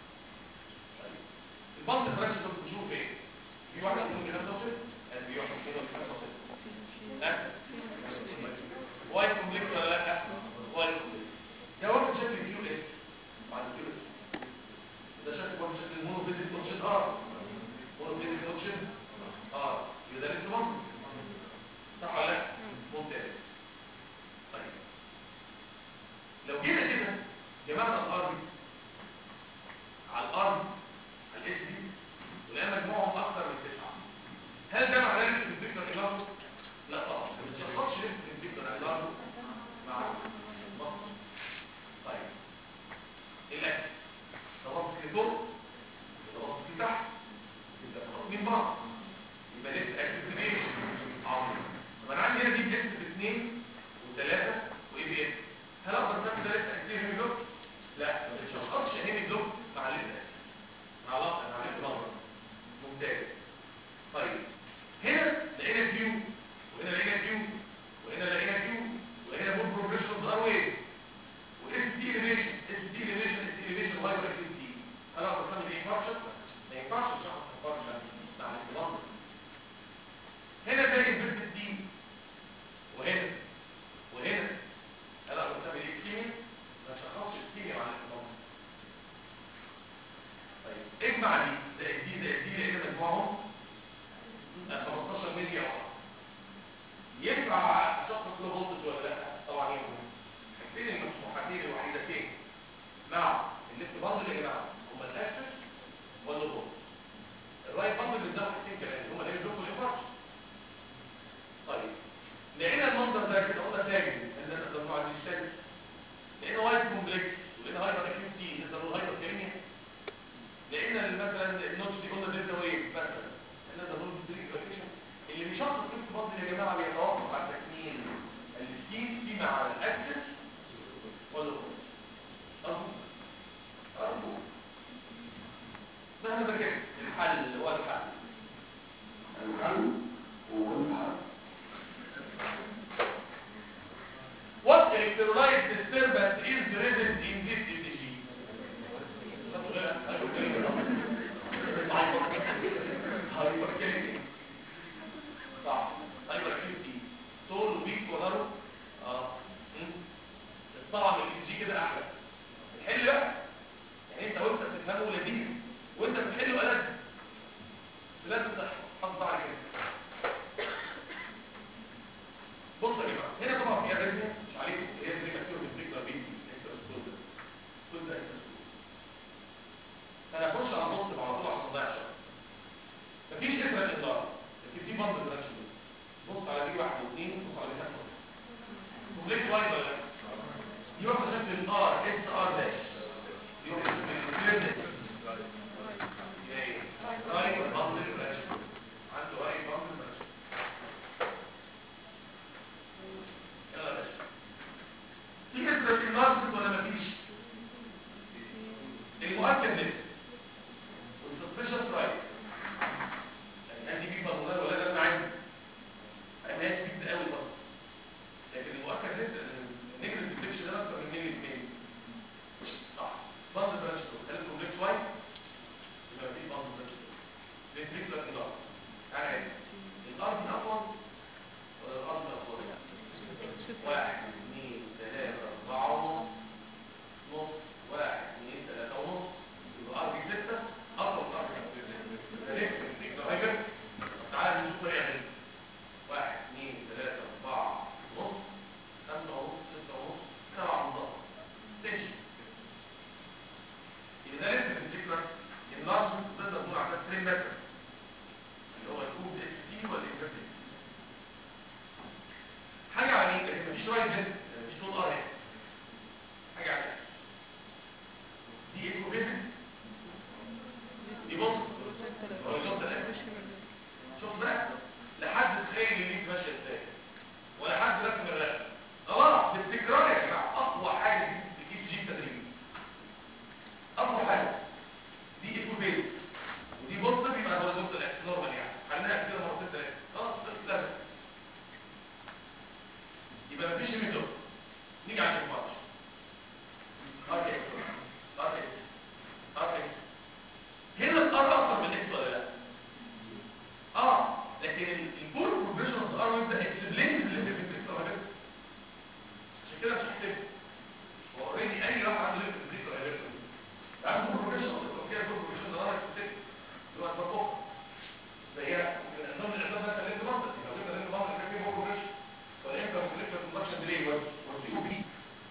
البامب فراكشن انت بتشوف ايه في واحد ممكن 65 في واحد كده 65 لا وايت كومبلكس ولا لا وايت كومبلكس ده واحد شكل كيو اس بعد كيو اس ده شكل برضه شكل المونوفيزيك اوبشن ار مونوفيزيك اوبشن ار يبقى ده لسه منطق صح ولا لا ممتاز طيب لو جينا كده جمعنا الار دي على الار على الاس دي ولقينا مجموعهم اكثر من تسعه هل ده معناه ان الفكره ايلارو لا طبعا ما بتشخصش الفكره ايلارو مع المصدر طيب الاكس طبعا في طرق طبعا في تحت يبقى من بعض يبقى لسه اكسس ايه عظيم طب انا عندي هنا دي اكسس 2 و3 واي بي اس هل اقدر استخدم ده لسه اكسس هيمي بلوك لا ما بتشخصش هيمي بلوك مع لسه مع لقطه مع لسه نظر ممتاز طيب هنا لقينا كيو وهنا لقينا كيو وهنا لقينا كيو وهنا بول بروجريشن ار ويف واس دي اليفيشن اس دي اليفيشن اس دي اليفيشن هايبر اكتيفيتي هل اقدر استخدم ايه فانكشن ما ينفعش اشخص الفانكشن مع الاستمرار هنا ده انفيرتد دي وهنا وهنا هل اقدر استخدم ايه كيمياء ما اشخصش الكيمياء مع الاستمرار طيب اجمع دي زائد دي زائد دي لقينا مجموعهم 15 ملي واحد ينفع اشخص له فولتج ولا لا طبعا ينفع حاجتين المسموحتين الوحيدتين مع الليفت باندل يا جماعه هما الاكسس واللوبول الرايت باندل بيتزاحوا حاجتين كمان هما اللي بيزقوا الانفاركت طيب لقينا المنظر ده كده قلنا ساجد ان انا ده نوع مش ساجد لقينا وايت كومبلكس ولقينا هايبر اكيوتي نقدر نقول هايبر كيميا لقينا مثلا النوتش دي قلنا دلتا ويف مثلا نقدر نقول بريك روتيشن اللي بيشخص الليفت باندل يا جماعه بيتوقف على تكميل السكين في مع الاكسس واللوبول أرجو أرجو مهما كان الحل هو الحل الحل هو الحل What electrolyte disturbance is present in this ECG? Hyperkinetic. صح. Hyperactivity. طول وبيك ونرو. اه. مم. طبعا الاي كده احلى الحل بقى يعني انت وانت بتفهمه لذيذ وانت بتحله ألد لازم تحفظ على كده مفيش رايت هنا مفيش نقطه ار هنا حاجه على العكس. دي ايه كوبيتك دي بص هوريزونتال اكس شوف بقى لحد تخيل الليد ماشيه ازاي ولا حد رسم الرسم خلاص بالتكرار يا جماعه اقوى حاجه دي بتجيب جي تدريب اقوى حاجه دي ايكوبيت ودي بص يبقى هوريزونتال اكس نورمال يعني خليناها كده مرتين ثلاثه خلاص خلص لازم يبقى مفيش ميثود نيجي على الانفارش اوكي اوكي اوكي هنا الار اكتر من اكس ولا لا اه لكن البول بروجريشنز ار ويز ذا اكسبلين اللي في الفكره ولا عشان كده مش هحسب هو اوريدي اي واحد عنده ليفت في الفكره ولا عنده بروجريشن لو كده بول بروجريشن ده رايح في اللي هو الفوق زي من ضمن الاسباب مثلا اللي منطق لو جبنا اللي منطق كان فيه بول بروجريشن ولا يمكن الفكره كوندكشن ديلي والسي او بي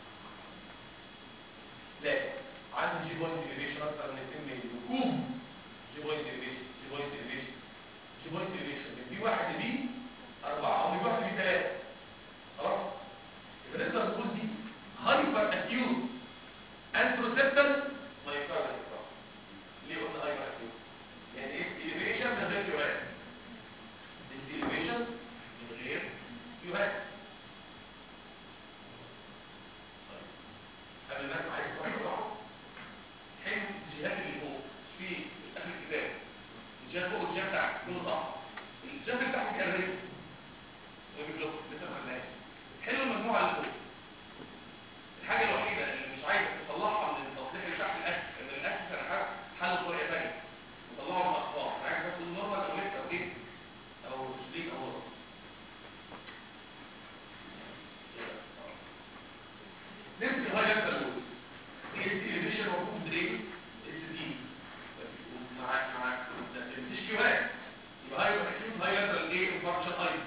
لا عندي جي بوينت ديفيشن اكتر من 2 مللي وكوب جي بوينت ديفيشن جي بوينت ديفيشن جي بوينت ديفيشن من بي واحد لبي أربعة أو من بي واحد لبي ثلاثة خلاص يبقى نقدر نقول دي هايبر اكيوت انتروسيبتال مايوكاردال ليه قلنا هايبر اكيوت؟ يعني ايه ديليفيشن من غير يوهات ديليفيشن من غير يوهات قبل ما اسمع عايز سؤال بسرعه حلو الجهات اللي فوق في اخر الكتاب الجهات فوق والجهات تحت لون الاحمر الجهات اللي تحت كاريه وبيبلوك لسه ما خدناش حلو المجموعه اللي فوق الحاجه الوحيده اللي مش عايز تصلحها من التصليح اللي تحت الاكس ان الاكس انا حاسس حل بطريقه ثانيه وطلعه من الاخطاء انا عايز بس نورمال او ليفت او ايه او شديد او نورمال نمسك هاي لاترال لود ايه الديليفيشن موجود ايه اس دي مع مع مفيش كيوهات يبقى هاي اكيوت هاي لاترال ايه انفاركشن اي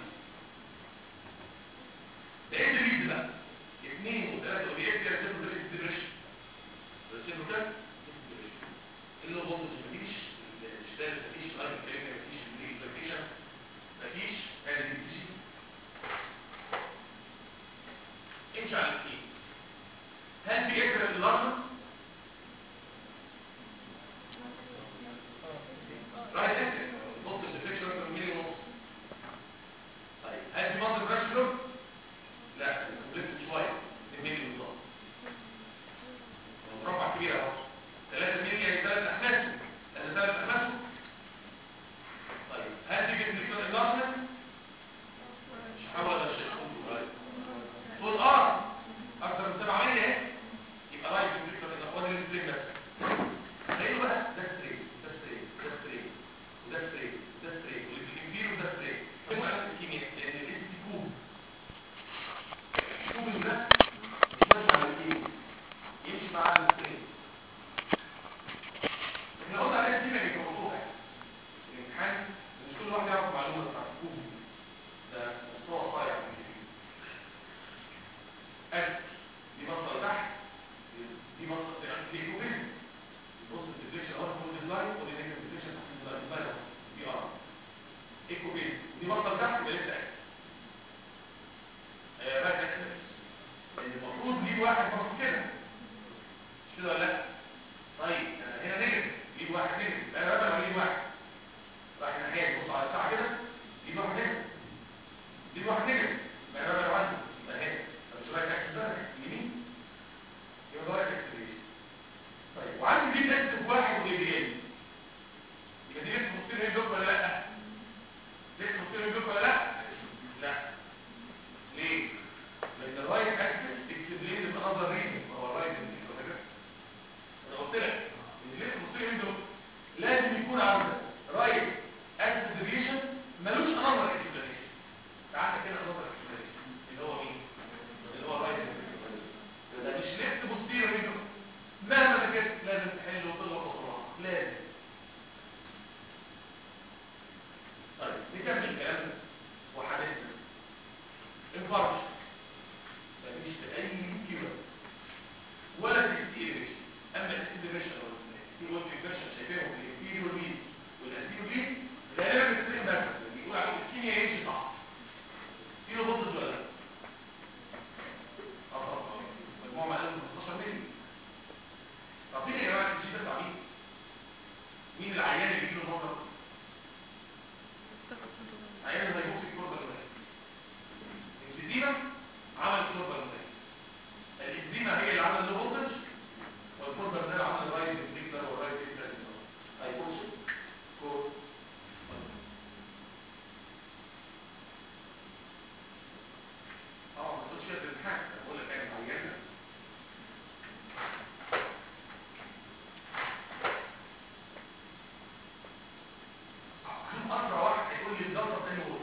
ده ايه اللي بقى اثنين وثلاثه ودي ايه كده سيبوا ده ديبريشن سيبوا كده اللي بص مفيش الاشتغال مفيش لايف كلام مفيش ريفليكشن مفيش هذه دي امشي على الاثنين هل في اكتر اللارجمنت رايت اكتر نص الديفليكشن اكتر من ملي ونص طيب هل في مصر براشلو لا كومبلكت شويه الملي بالظبط مربع كبير اهو 3 ملي يعني 3 احماس انا 3 احماس طيب هل في فيكتور اللارجمنت مش هحاول اشرح فول ار اكتر من 7 ملي اهي يبقى رايت فيكتور الاخوان اللي سبرينج بس تخيلوا بقى ده ستريت ده ستريت ده ستريت وده ستريت وده ستريت واللي في الانفيريور ده ستريت هو علامه الكيمياء لان الاس دي كوب الكوب ده مش ماشي على الكيمياء يمشي مع الستريت احنا قلنا على الكيمياء اللي موضوع الامتحان مش كل واحد يعرف معلومه بتاعت الكوب ده مستوى صايع من الكيمياء ألف دي مصدر تحت دي مصدر يعني دي كوبين بص الديفليكشن اهو فوق اللاين ودي نيجاتيف ديفليكشن تحت اللاين اللاين دي ار ايه كوبين دي مصدر تحت يبقى لسه اكس هي رايت اكس لان المفروض ليه واحد المفروض كده مش كده ولا لا طيب أنا هنا نيجاتيف ليه واحد نيجاتيف انا بقى ولا ليه واحد راح ناحيه بص على الساعه كده ليه واحد نيجاتيف ليه واحد نيجاتيف انا بقى واحد يبقى هنا مش رايت اكس ده يمين يبقى رايت اكس ليه طيب وعندي دي اكس بواحد ودي يبقى دي لسه مصير هي ولا لا لسه مصير هي ولا لا لا ليه لان الرايت اكسس اكسبلين بانذر ريزن هو الرايت انا قلت لك ان لسه مصير هي لازم يكون عندك رايت اكسس ديفيشن ملوش انذر اكسبلينيشن عندك هنا انذر اكسبلينيشن اللي هو مين اللي هو الرايت ده مش لسه مصير هي مهما ذاكرت لازم تحل وتغلط وتغلط لازم طيب نكمل كلامنا وحديثنا انفرش مفيش اي كيلو ولا تستيريش اما الاستيريشن او الستيرول ديفرشن شايفينهم في الانفيريور ليد والانتيريور ليد غالبا بتستخدم بس بيقول عليهم الكيمياء يمشي صح كيلو بوتس ولا لا مشكله في الامتحان أنا بقول لك يعني معينه شوف اسرع واحد هيقول لي الجلطه تاني قول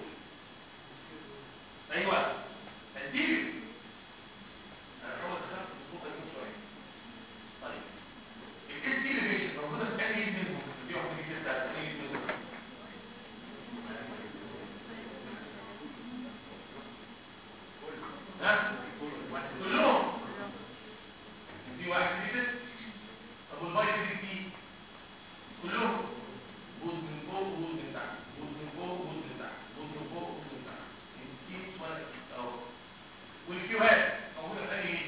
ايوه انتيريو انا حاول ادخلت الصوت ده من شويه طيب الاس دي ليفيشن موجوده في اي منهم دي واحده من كده بتاعت اي منهم ها كلهم دي واحد دي ست طب والبايت دي دي كلهم بود من فوق بود من تحت بود من فوق بود من تحت بود من فوق بود من تحت الكيس ولا الكيس اهو والكيوهات موجوده في انهي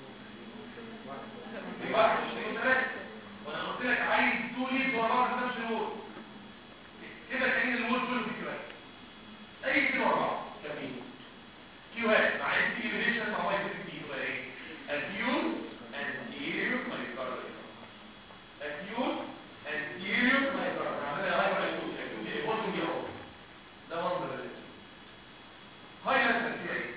دي واحد اثنين ثلاثه وانا قلت لك عايز تو ليد ورا بعض في نفس الوول كده كان الوول كله في كيوهات اي كده ورا بعض جميل كيوهات مع اس تي ريليشن مع واي تي تي يبقى ايه اكيوت انتيريور مايكارديال اكيوت anterior myocardium عملنا هايبر اكيوت اكيوت ايه بصوا دي اهو ده منظر الرئه هاي لاترال فيها ايه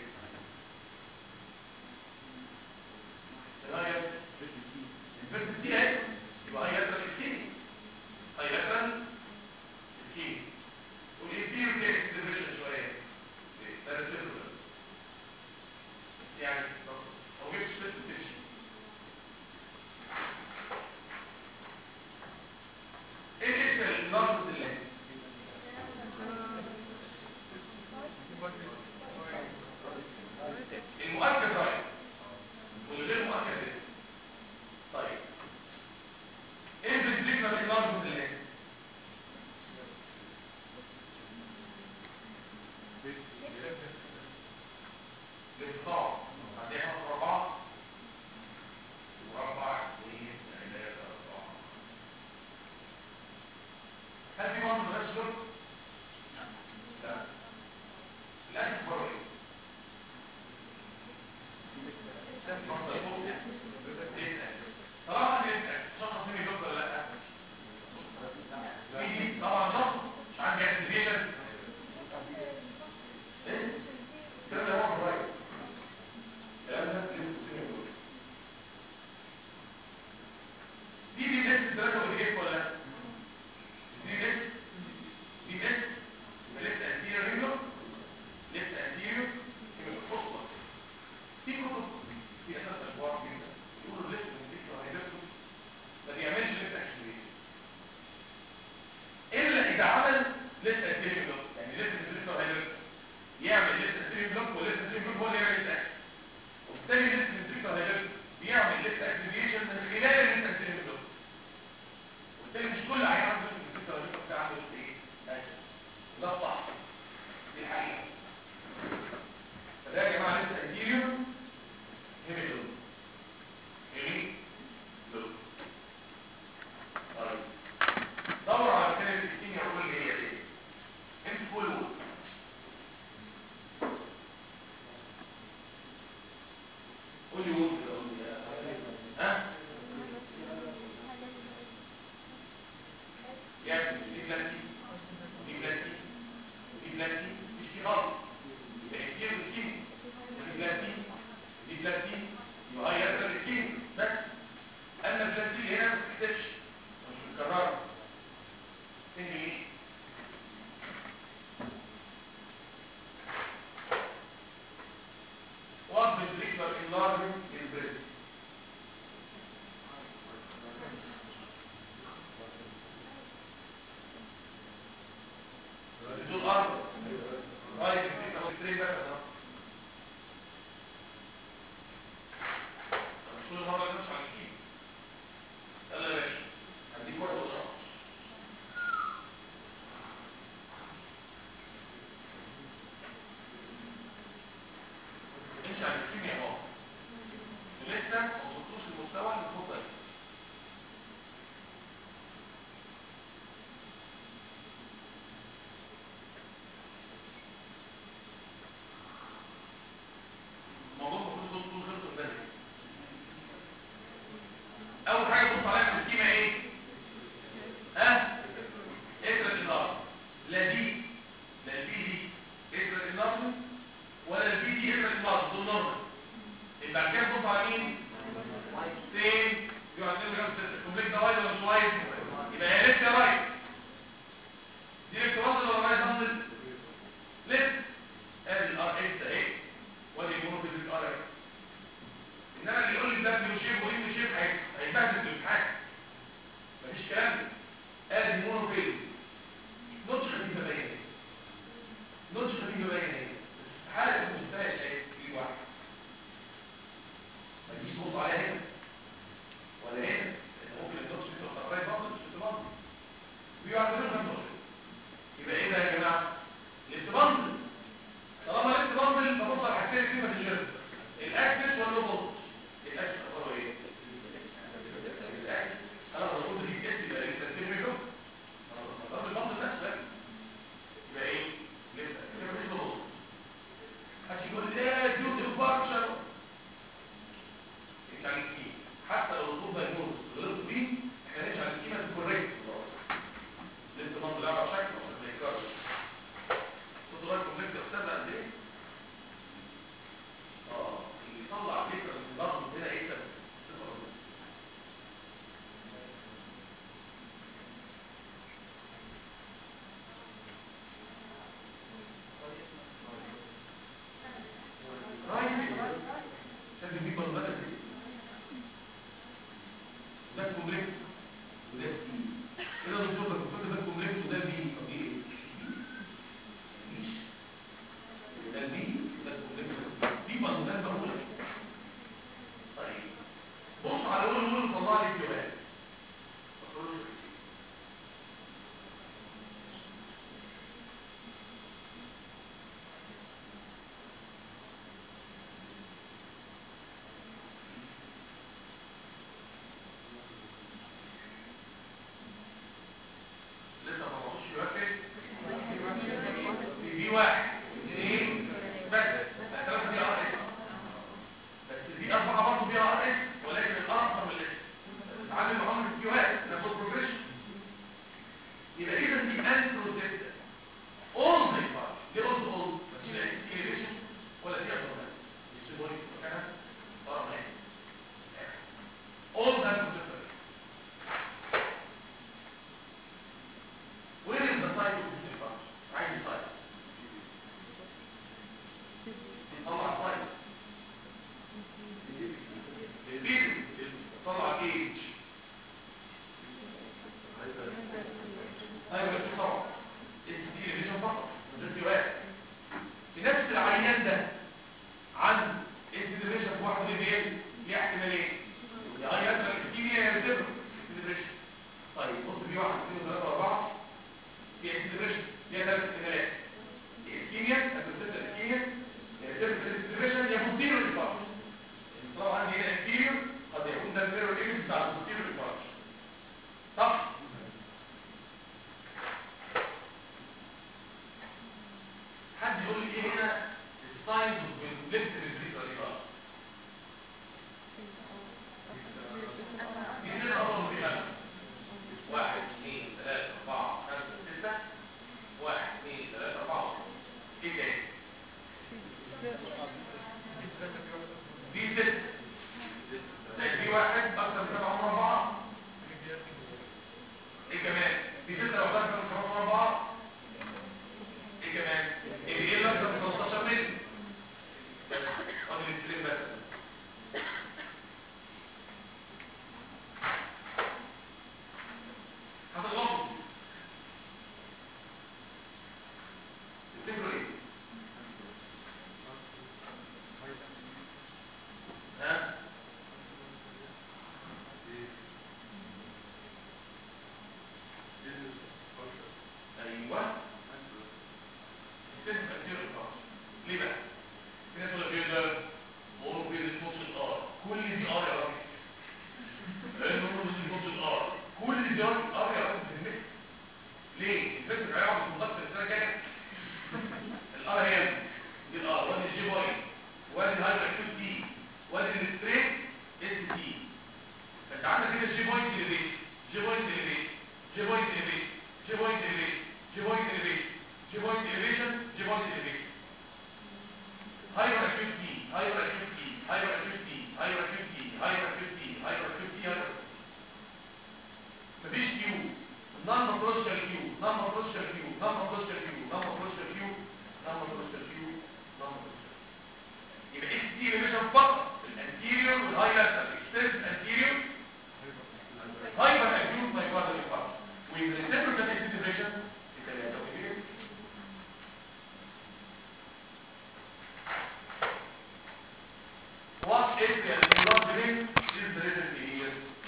الهاي الفيرست دي اهي يبقى هاي لاترال الكيني هاي لاترال الكيني والانتيريور فيها اكستريشن شويه ده ريسيرفر يعني لو جبت سبيس تمشي ايه اسم اللفظ اللي المؤكد رايح والغير مؤكد ايه طيب ايه الفكره اللفظ اللي الانقطاع هتعمل مربع مربع اثنين ثلاثة أربعة هل في مرض بلاش شرب؟ لا الأكل بره ايه؟ مرضى فوق لسه طبعا لسه شخص مني دكتور ولا لا؟ في طبعا شخص مش عندي اكتيفيشن ايه؟ كده ده واحد رايح الكلام ده لسه دي دي لسه ثلاثة ودي ولا لا؟ دي لسه دي لسه يبقى لسه انتيريور رينو لسه انتيريور يبقى الفصلة في كتب في اساس اشوار جدا يقولوا لسه من ذكر هيدرسوا ما بيعملش لسه اكشنريشن الا اذا عمل لسه انتيريور بلوك يعني لسه من ذكر هيدرسوا يعمل لسه انتيريور بلوك ولسه انتيريور بلوك هو اللي يعمل لسه اكشن وبالتالي لسه من ذكر هيدرسوا بيعمل لسه اكشنريشن من خلال لسه انتيريور بلوك وبالتالي مش كل عيان عنده لسه من ذكر هيدرسوا بتاع عنده لسه ايه اكشن ده صح دي الحقيقه فده يا جماعه لسه انتيريور هيميلون هيميلون طيب دور على كلمه الكيمياء قول لي هي ايه انت كل قول لي قول كده قول لي ها يعني دي بلانتي دي بلانتي دي بلانتي مش دي خالص يبقى كتير بالكيمياء دي بلانتي دي بلانتي يبقى هي يدرس الكيمياء بس اما البلانتي اللي هنا ما بتكتبش مش متكرره تاني ايه What ventricular enlargement in breast? دول أرض رايت ventricular extreme بس أهو. مش كل مرة نمشي على الكيم يلا يا باشا هديك واحد وشرط امشي على الكيمياء اهو لسه ما وصلتوش للمستوى اللي فوق ده الموضوع المفروض تكون خلص بدري اول حاجه تبص عليها في الكيمياء ايه ها اقرا النار لا دي لا البي دي اقرا النار ولا البي دي اقرا النار دول نورمال يبقى كده بص على مين سين يقعد 2 جرام 6 كومبليت ده وايد ولا مش وايد يبقى يا ليفت يا رايت دي ليفت واصل ولا رايت واصل ليفت ادي الار اكس اهي وادي المونوفيز الار اكس انما اللي يقول لي ده بيو شيب وان شيب هيبهدل في الامتحان مفيش كلام ده ادي المونوفيز نوتش خفيفه باينه نوتش خفيفه باينه اهي حاله ما شفتهاش اهي في واحد ما تجيش تبص عليها هنا ولا هنا لان ممكن النوتش تبقى رايت باندل مش ليفت باندل بيعتبروا خمسة وعشرين يبقى ايه ده يا جماعه ليفت باندل طالما ليفت باندل ببص على حاجتين كلمه في الجيرم الاكسس واللو فولت الاكسس اخباره ايه الاكسس انا بقول دي كده يبقى لسه كتير منه طب الباندل نفسه ده يبقى ايه لسه كده مفيش لو فولت هتقول ايه ديوتي فانكشن يعني ايه حتى لو الطب دايجنوز غلط بيه احنا نمشي على الكيمه الكوريكت لسه برضه لعبه شكل عشان ما يكررش خدوا بالكم لسه استنى قد ايه اه اللي يطلع فكره من ضغط هنا يكسب صفر ونص. رايت شايف دي معلومات قد ايه ده كومبلكس وده سي كده دكتور ده دكتور ده كومبلكس وده بي طب ايه مفيش ده البي وده الكومبلكس دي معلومات مهوله طيب بص على اول اول طلع لي الجواب لسه ما طلعوش يوافق في واحد اثنين بس الثلاثة دي ار اس بس في أربعة برضه فيها ار اس ولكن الأرقم من الاس تعلم عمر الكيوات ناخد بروجريشن يبقى إذا دي أنتروسيبتا all ما ينفعش دي قلت all بس لا إليفيشن ولا دي أبدا السيمبوليك مكانها ضرب هنا all أنتروسيبتا Where is the site of this function? عايز site. طلع site. البيت طلع age. ايوه بس طبعا. اس دي ريفيجن فقط من غير سواء. في نفس العيان ده عن اس دي ريفيجن في واحد اللي بيقل ليه احتمالين. يا يا الكيمياء يا ريسيفر. طيب بص في واحد اثنين ثلاثة أربعة في انتجريشن ليها ثلاث احتمالات الاسكيميا هتبتدي الاسكيميا يا سيرفس انتجريشن يا بوستيريور انفاركت طبعا عندي هنا انتيريور قد يكون ده الميرور ايمج بتاع البوستيريور انفاركت صح حد يقول لي ايه هنا الساينز اوف ليفت ريفريتال انفاركت دي كده اصلا في خمسه واحد اثنين ثلاثة أربعة خمسة ستة واحد اثنين ثلاثة أربعة ايه تاني؟ دي ست زي دي واحد أكثر من سبعة من أربعة ايه كمان؟ دي ستة لو أكثر من سبعة من أربعة ايه كمان؟ ايه دي ايه أكثر من 13 متر بس فاضل السليم بس هتغلطوا تفتكروا ايه؟ ها؟ ايوه السيستم كتير الفرش ليه بقى؟ في ناس يقول لك ايه ده؟ مورو في ريسبونس الار كل دي ار يا راجل لان مورو في ريسبونس الار كل دي ار ار يا راجل في المثل ليه؟ الفكر هيقعد في المضاد السنه الجايه الار هي دي الار وادي الجي باي وادي الهايبر اكيوت تي وادي الستريت اس تي فانت عندك هنا الجي بوينت اليفيشن جي بوينت اليفيشن جي بوينت اليفيشن جي بوينت اليفيشن جي بوينت اليفيشن جي بوينت اليفيشن جي بوينت اليفيشن هايبر اكيوت تي هايبر اكيوت تي هايبر اكيوت تي اشوف فقط الانتيريور والهاي لاترال اكستنس انتيريور هايبر اكيوت مايكاردال انفاركت والريسبركال انتجريشن الثلاثه وكده What is the blood drain is present here?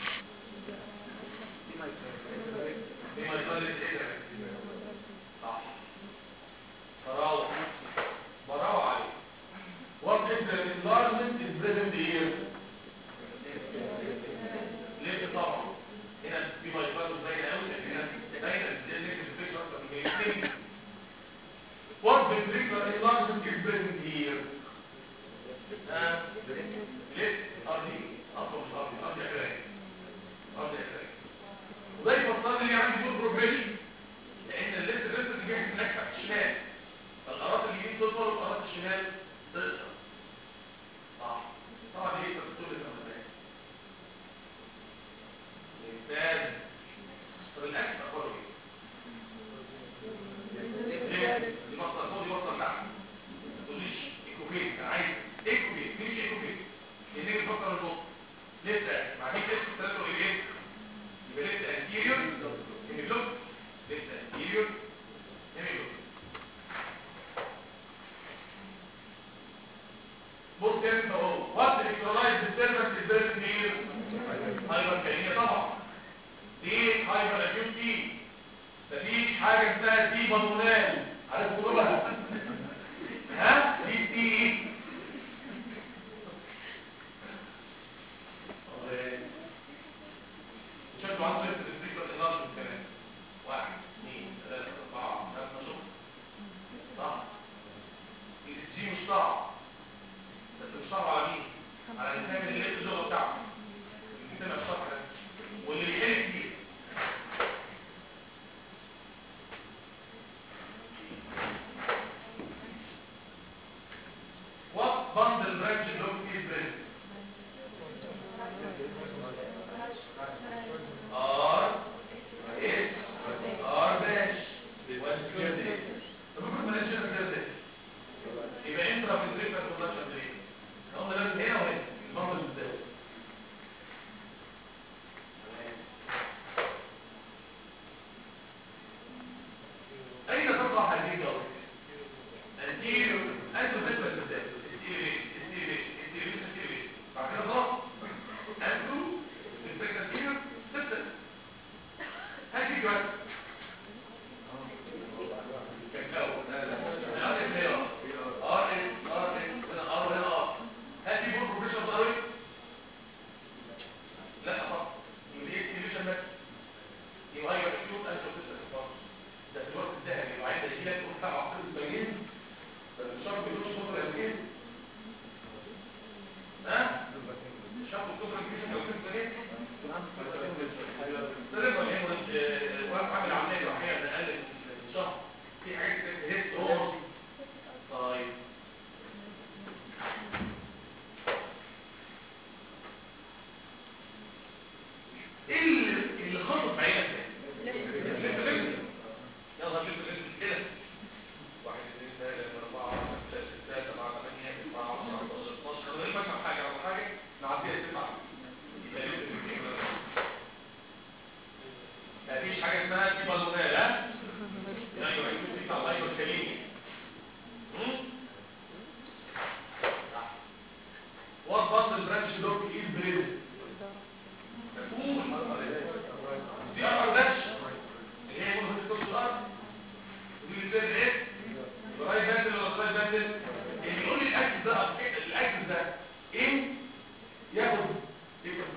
لما يقال الإدرة صح براوة براوة عليه What is the enlargement is present here? ليه طبعا هنا في مايكروز باينة قوي لكن هنا باينة لأن الفكرة أكتر من الاثنين What ventricular enlargement is present here? ها؟ ليه؟ أرضي أصلا مش أرضي أرضي أكراك أرضي أكراك وده يفصل لي عندي فول بروجريشن لان الليست الليست اللي جاي هناك تحت الشمال فالقرارات اليمين تطول والقرارات الشمال تقصر صح طبعا دي انت بتقول لي مثلا ممتاز طب الاكل اخباره ايه؟ ليه؟ دي مصدر فوق دي مصدر تحت ما تقوليش ايكوبيت انا عايز ايكوبيت مش ايكوبيت لان هي بتفكر النص لسه مع دي لسه ثلاثه ايه؟ يبقى لسه anterior hemiloop لسه anterior hemiloop بص انت اهو what electrolyte disturbance is present here هايبركاليميا طبعا دي هايبر acute دي مفيش حاجه اسمها دي بالونال عارف تقولها ها دي دي ايه شكله عنده لسه الفكرة الإنارج كمان واحد اثنين ثلاثة أربعة خمسة شهور صح الإسجي مش صعب بس مش صعب على مين؟ على الإنسان اللي لقيت اللغة بتاعته اللي سمع الشرح ده واللي بيحل كتير What bundle branch look is present? R S R dash one square dash طب ممكن ما نشيل square dash يبقى انترا فيتريكال برودكشن ريت هم لازم هنا وهنا المنطقه ازاي اين تطلع هذه الجوله انتيريو انتو بالنسبه للذات استيريش استيريش استيريش استيريش بعد كده خلاص انتو الفكره انتيريو ستة هاجي جوات كاكاو لا لا لا ار اس ار اس ار اس هنا ار وهنا ار هاتي بول بروفيشنال ضروري لا خلاص يبقى ايه استيريشن بس يبقى هي مكتوب انتو بالنسبه ده في الوقت الذهبي يبقى عندك كده تقول بتاع عصير البيين الشرط بيقول شكرا لكن ها الشرط شكرا لكن لو كنت بنيت طلب الهيموريج واقف عامل عمليه الوحيه ده قال الشهر في حاجات هيت هورس طيب ايه اللي اللي خطط عينك ده يلا جيب الاسم كده واحد اثنين ثلاثة أربعة خمسة ستة سبعة ثمانية تسعة عشرة 11 12 غير مثلا حاجة أو حاجة نعديها تسعة يبقى لسه في كده. مفيش حاجة اسمها في بالونات ها؟ ايوه يكون في الله يبقى كريم What bundle branch look is present? مفهوم دي أمر داش اللي هي مهمة تخش الأرض ودي اللي بتعمل إيه؟ راي باندل ولا راي باندل اللي يقول لي الأكل ده الأكل ده إيه؟ ياخد إيه كم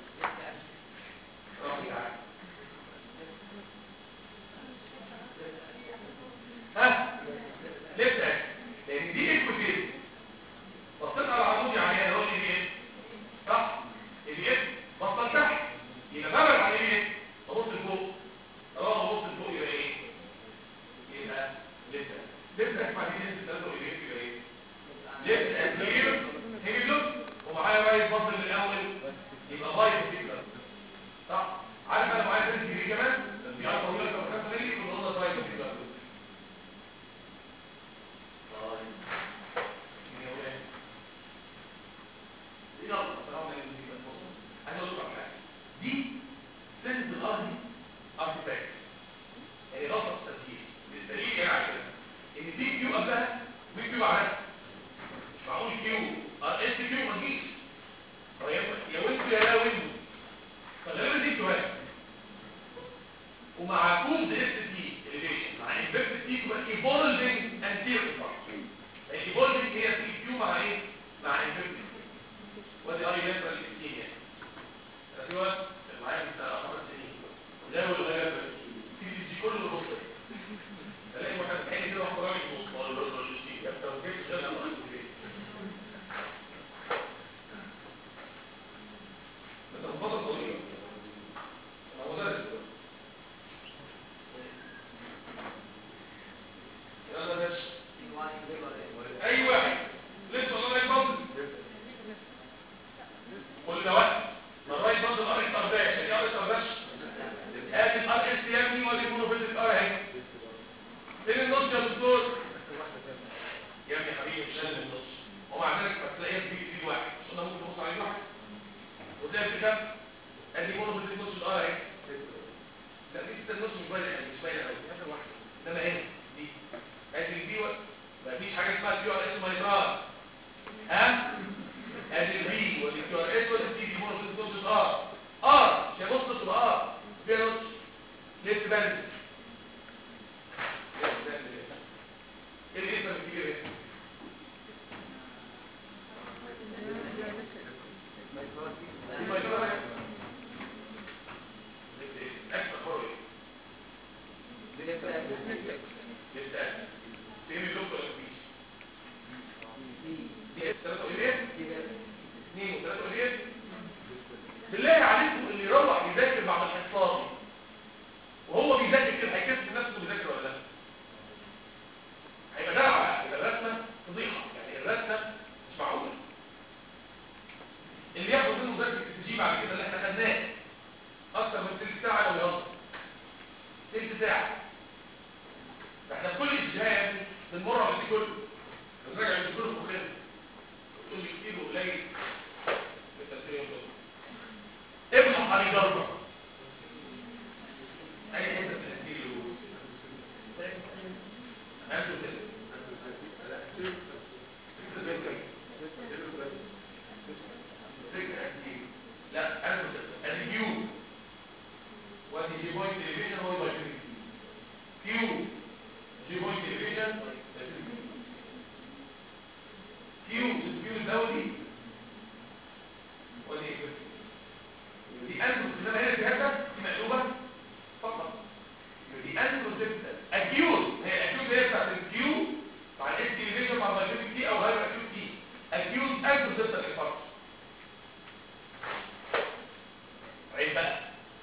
ها؟ لسه أكل لأن دي إكوتين بصيت على عمودي عليها يقول لي إيه؟ صح؟ اللي إيه؟ بصل تحت يبقى ببعد على إيه؟ أبص لفوق طالما ابص لفوق يبقى ايه يبقى لسه لسه اسمع دي لسه ثلاثه ايه يبقى ايه لسه انتيريور هيلو ومعايا بقى يتفضل الاول يبقى بايت فيكر صح عارف انا معايا فيلم كبير كمان في اربع طويله كم خمسه مللي كنا قلنا بايت فيكر كيو على مش معقول كيو اه اس كيو ما تجيش هو يا يا ويندو يا لا ويندو فغالبا دي كيوهات ومع كود اس تي اليفيشن مع انفيرت تي تبقى ايفولفنج انتيريور الايفولفنج هي في كيو مع ايه مع انفيرت ودي اي ليترال اكستينيا ايوه معايا بتاع خمس سنين ده هو الغلبه تي دي كله الرص الاقي واحد تاني كده واحد راجل نص ولا الرص ولا الشيء انت لو جبت غير الله بس الفتره طويله انا مدرس يلا باش اي واحد لسه والله يفضل كل ده وقت مرة يفضل ار اس ار داش يعني ار اس ار داش ادي الار اس يا ابني ودي مونوفيزيك ار اهي فين النص يا دكتور يا ابني حبيبي مش لازم النص ومع ذلك هتلاقيها في في واحد مش قلنا ممكن نبص عليه واحد وتلاقي في كام ادي مونوفيزيك نص الار اهي لا دي ستة النص مش باينه يعني مش باينه قوي اخر واحده انما هنا دي ادي البي مفيش حاجه اسمها كيو ار اس مايكرون ها ادي البي ودي كيو ار اس ودي التي دي مونوفيزيك نص الار ار مش هيبص تبقى ار فيها نص ليفت باند ايه اللي اسمه بتيجي ايه دي مايكرون اكتر خروج ليفت اكتر فين اللوك ولا مفيش دي ثلاثة قليل اثنين وثلاثة قليل بالله عليكم اللي يروح يذاكر بعد الحصان وهو بيذاكر كده هيكسب نفسه بيذاكر ولا لا هيبقى دلع يبقى الرسمة فضيحة يعني الرسمة مش معقولة اللي ياخد منه درس التسجيل بعد كده اللي احنا خدناه اكتر من تلت ساعة لو يلا تلت ساعة ده احنا في كل اتجاه يا ابني بنمر على دي كله بنراجع الدكتور في مخنا تقول لي كتير وقليل بالتفسير دول ابحث عن ضربة اي حته في التفسير عنده كده لا عنده كده الكيو وادي جي بوينت ديفيجن هو يبقى كيو جي بوينت ديفيجن كيو الكيو الدولي ودي دي انتو انما هنا في هذا دي مقلوبه فقط دي انتو اكيوت هي اكيوت هي بتاعت الكيو مع الاس ديفيجن مع البايوتيك تي او غير اكيوت تي اكيوت انتو سيبتال انفاركت عيب بقى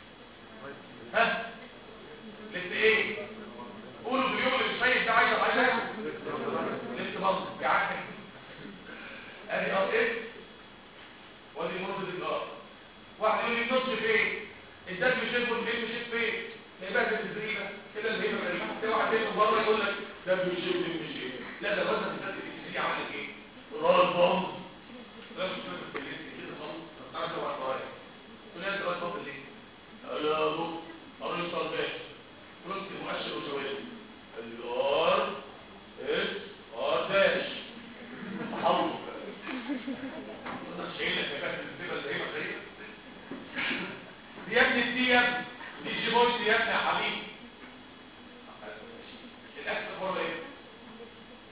ها لسه ايه قولوا باليوم اللي مش شايف ده عايز عايز لسه بلط جعان ادي ار اس وادي مرض الار واحد يقول لي النص فين الدم شيب والفيلم شيب فين يبقى ده الزريبه كده اللي هي غريبه في واحد هنا بره يقول لك دم شيب فيلم شيب لا ده وزن الدم اللي دي عملت ايه رول بومب لا مش كده كده خالص تعرف هو عطايا كل ده رول بومب ليه لا بص قالوا لي صلبات قلت مؤشر وشويه الار اس ار داش حول انا مش قايل لك يا كابتن الزبده اللي هي غريبه دي يا ابني دي يا ابني دي جيبويت يا ابني يا حبيبي الاكس هو ايه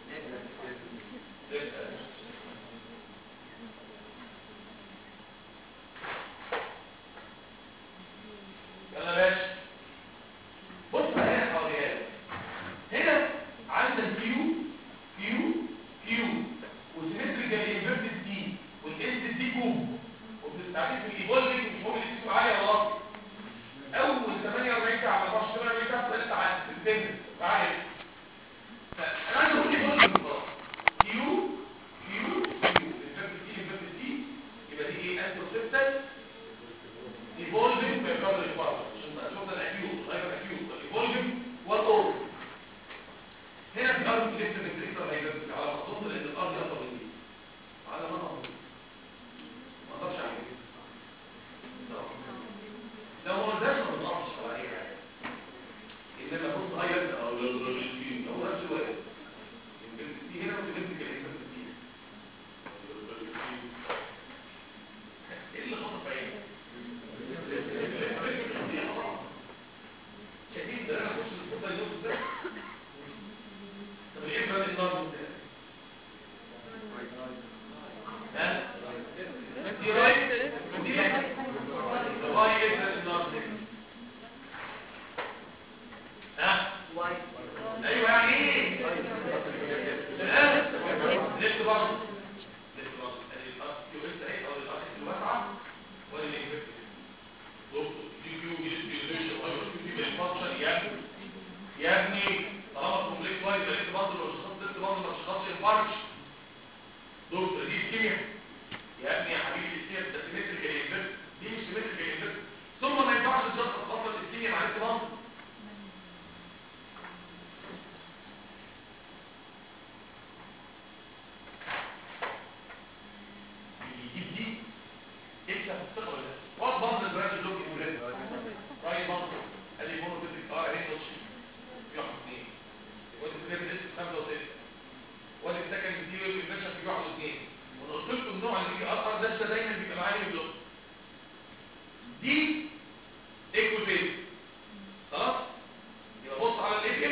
انفارش دكتور دي اسكيميا يا ابني يا حبيبي الاسكيميا ده سيمتريكال انفيرت دي مش سيمتريكال انفيرت ثم ما ينفعش تشخص خطر الاسكيميا مع الانتباه يجيب دي اكسب الثقه ولا لا وات بعض البراند لوك انفيرت راي بعض ادي مونو بيتك اه اهي نوتش في واحد اثنين وادي كده بنسبه خمسه وسته وادي السكن دي والانفكشن في واحد واثنين وانا قلت لكم النوع اللي بيجي ار ده ده دايما بيبقى معاه بلوك دي ايكوفيت خلاص يبقى بص على الابيض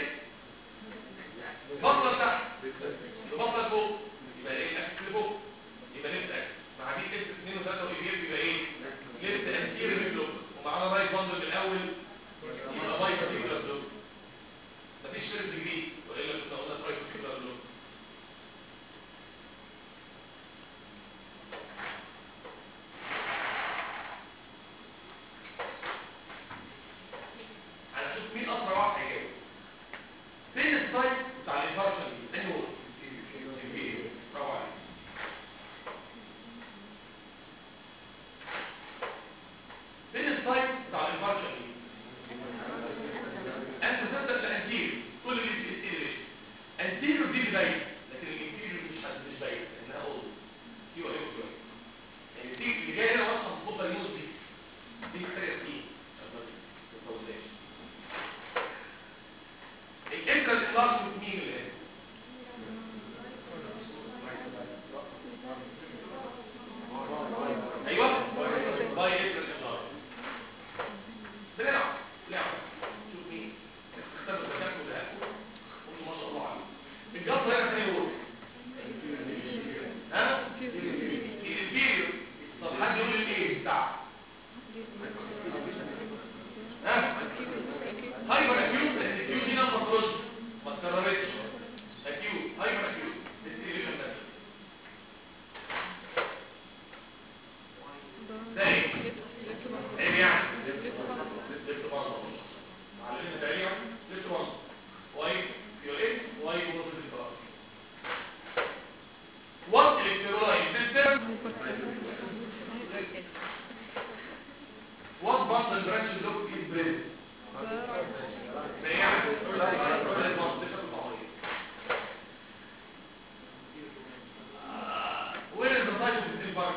بطل تحت بطل فوق يبقى ايه الاكس اللي فوق يبقى ليفت اكس مع دي اكس 2 و3 وايبير يبقى ايه ليفت انتيريور بلوك ومعانا رايت باندل من الاول يبقى باي بارتيكولار بلوك مفيش فيرست ديجري والا كنا قلنا باي بارتيكولار بلوك هنشوف مين اسرع واحد هيجاوب فين السايت بتاع الانفارشن دي انهي هو الانفيريور برافو عليك فين السايت بتاع الانفارشن دي انت تصدق الانتيريور كل اللي في الانتيريور انتيريور دي اللي باين لكن الانتيريور مش مش باين انها اول دي ولا شويه يعني دي اللي جايه هنا اصلا تفضل يوز دي دي محتاجه دي عشان ما تتوزعش الانترا الاخلاص مين اللي هنا ايوه باي انترا الاخلاص بنلعب لعب شوف مين اختار المكان كلها قولوا ما شاء الله عليه الجبر هنا ثاني يقول ها الانفيريور طب حد يقول لي الايه بتاعه ها هايبر اكيوت الاكيوت دي لما تخش ما اتكررتش اكيوت هايبر اكيوت ديستريبيوشن بس زي ايه يعني ليفت بارد معلمين تقريبا ليفت بارد واي فيوليت واي بروتين كلاس وات الكترولايت سيستم وات باند برانش لوك از بريد يعني Where is the type of the infarct?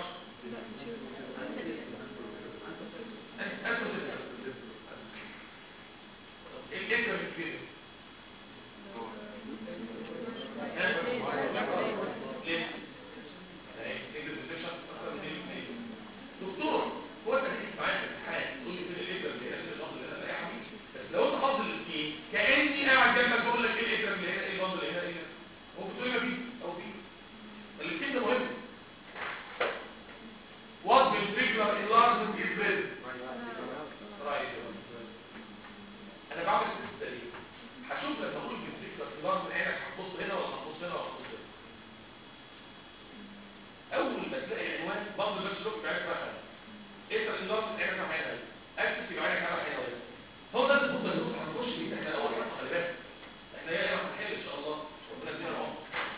الإكرة الكبيرة دكتور هو انت هتيجي معايا في الامتحان تقول لي فين الإكرة اللي هنا الشخص اللي هنا لا يا حبيبي بس لو انت حافظ الاثنين كأني قاعد جنبك بقول لك ايه الإكرة اللي هنا ايه البند اللي هنا ايه هو بتقول لي مفيش او في الاثنين ده مهم What ventricular enlargement is present? Right. انا بعمل التست دي هشوف لما اقول ventricular enlargement عينك هتبص هنا ولا هتبص هنا ولا هتبص هنا اول ما تلاقي عنوان بند بس لوك بعينك رايحه ايه الانلارجمنت عينك رايحه هنا اكسس يبقى عينك رايحه هنا هو ده اللي بفضل نقول هنخش بيه احنا اول حاجه خلي بالك احنا يا اما هنحل ان شاء الله ربنا يدينا العمر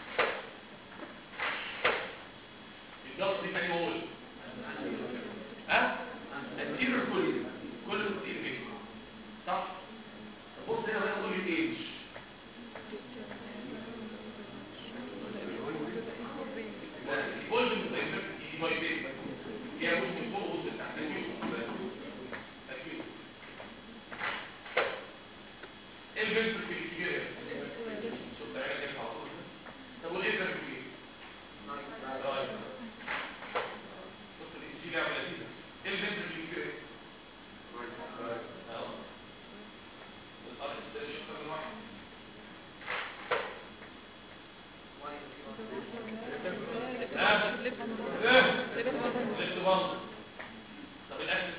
الجلطه دي تاني مول ها التير كل كل كتير جدا صح طب بص هنا بقى نقول لي ايج الفوليوم دي باي بي فيها بص من فوق وبص من تحت اكيد ايه الفنتر في الكبير شوف تعالى كده على طول طب وايه الفنتر في رايت بص دي لعبه لذيذه ايه الفنتر في الكبير اهو الارض ده شوف من واحد ليفت بند طب الاكسس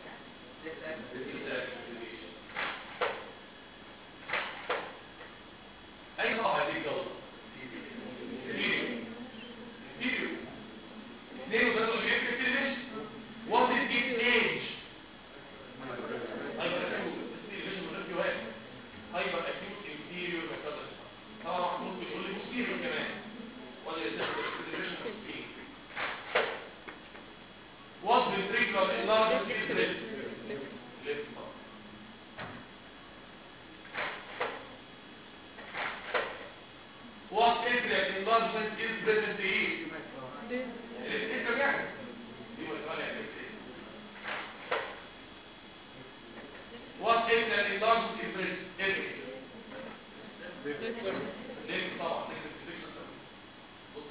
اي صح هذه الجوله فيديو اثنين وثلاثة اللي يكتب كده ليش what is its age هايبر اكيوت ليش من غير جواب هايبر اكيوت انفيريور ميثودس طبعا محمود بيقول لي posterior كمان What ventricular enlargement is left? Left bundle. What atrial enlargement is present here? الاسم يعني دي مسألة يعني What atrial enlargement is present? Atrial. ليه طبعا بص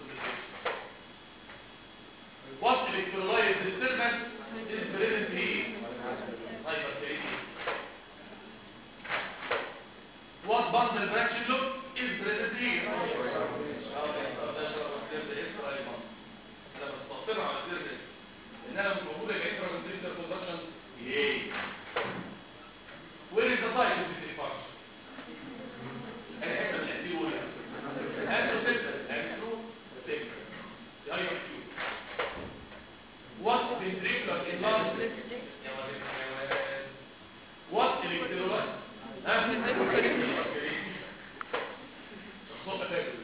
What electrolyte disturbance is present here? Hyperkalemia. What bundle branch look is present here? انا بستقر على الدرس ان انا مش موجوده كانترا فنتريكولار كوندكشن ياي وين از ذا تايب اوف ذيس انفاركشن انا حته من الانتيرو انتو سيستم انتو سيستم هاي كيو وات فنتريكولار انلارجمنت يا ولد يا ولد وات الكترولايت ها الصوت فاكر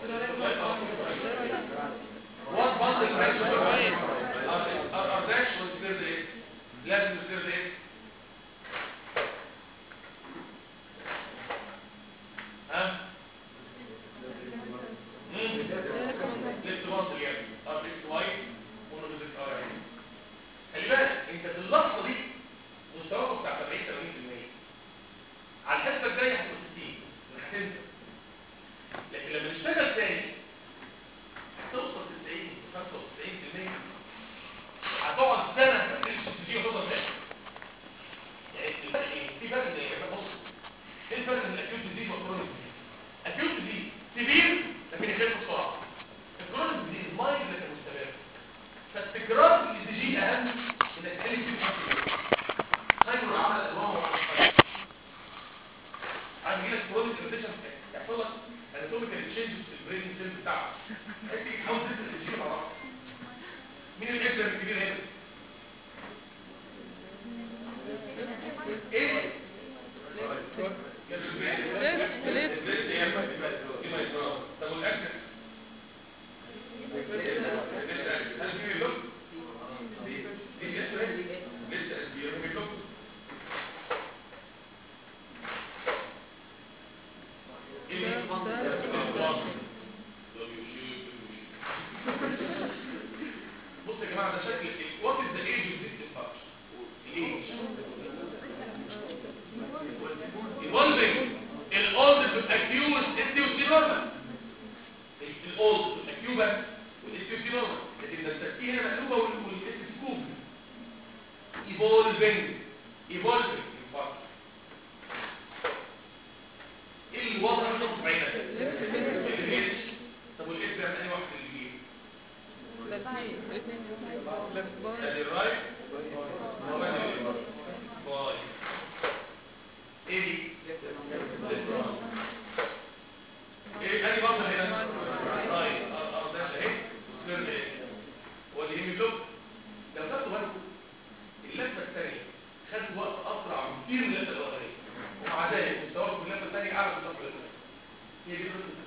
What bundle branch of the Our branch was clear the لازم clear the ها؟ ليفت bundle يعني ار ليفت وايت ونوزيك ار يعني خلي بالك انت في اللحظه دي مستواك بتاع 70 80% على الحسبه الجايه هتبقى 60 هتنزل لكن لما نشتغل تاني توصل 90 95% هتقعد سنه ما تنزلش تجي وتفضل تاني يعني الفرق ايه؟ في فرق زي كده بص ايه الفرق بين الاكيوت ديزيز والكرونيك ديزيز؟ اكيوت ديزيز سيفير لكن يخف بسرعه الكرونيك ديزيز مايل لكن مستمر فالتكرار في الاي جي اهم انك تحل فيه بشكل خير العمل الادوام والخير عايز يجيلك كرونيك ريليشن يحصل لك اناتوميكال تشينجز في البرين سيل بتاعك انت تحاول تدرس الجين مع بعض مين الاكتر الكبير هنا ايه طب والاكتر هل في لوك دي لسه لسه في لوك بص يا جماعه ده شكل وات از ذا ايج اوف ذيس انفاركشن الايج evolving الاولد تو اكيوز انتيوسي نورمال الاولد تو اكيوبا والانتيوسي نورمال لكن ده التركيب هنا مقلوبه والاس كوب evolving evolving infarction ايه الوضع اللي نقص بعينك الاتش طب والاتش ده انهي واحد اللي بيجي ادي الرايت وبعدين الليفت باي ايه دي ايه انهي بطل هنا رايت ار ده اهي سكيرت ايه واللي يمي لوك لو خدتوا بالكم اللفه الثانيه خدت وقت اسرع بكتير من اللفه الاولانيه ومع ذلك مستواكم في اللفه الثانيه اعلى من اللفه الاولانيه هي دي قصه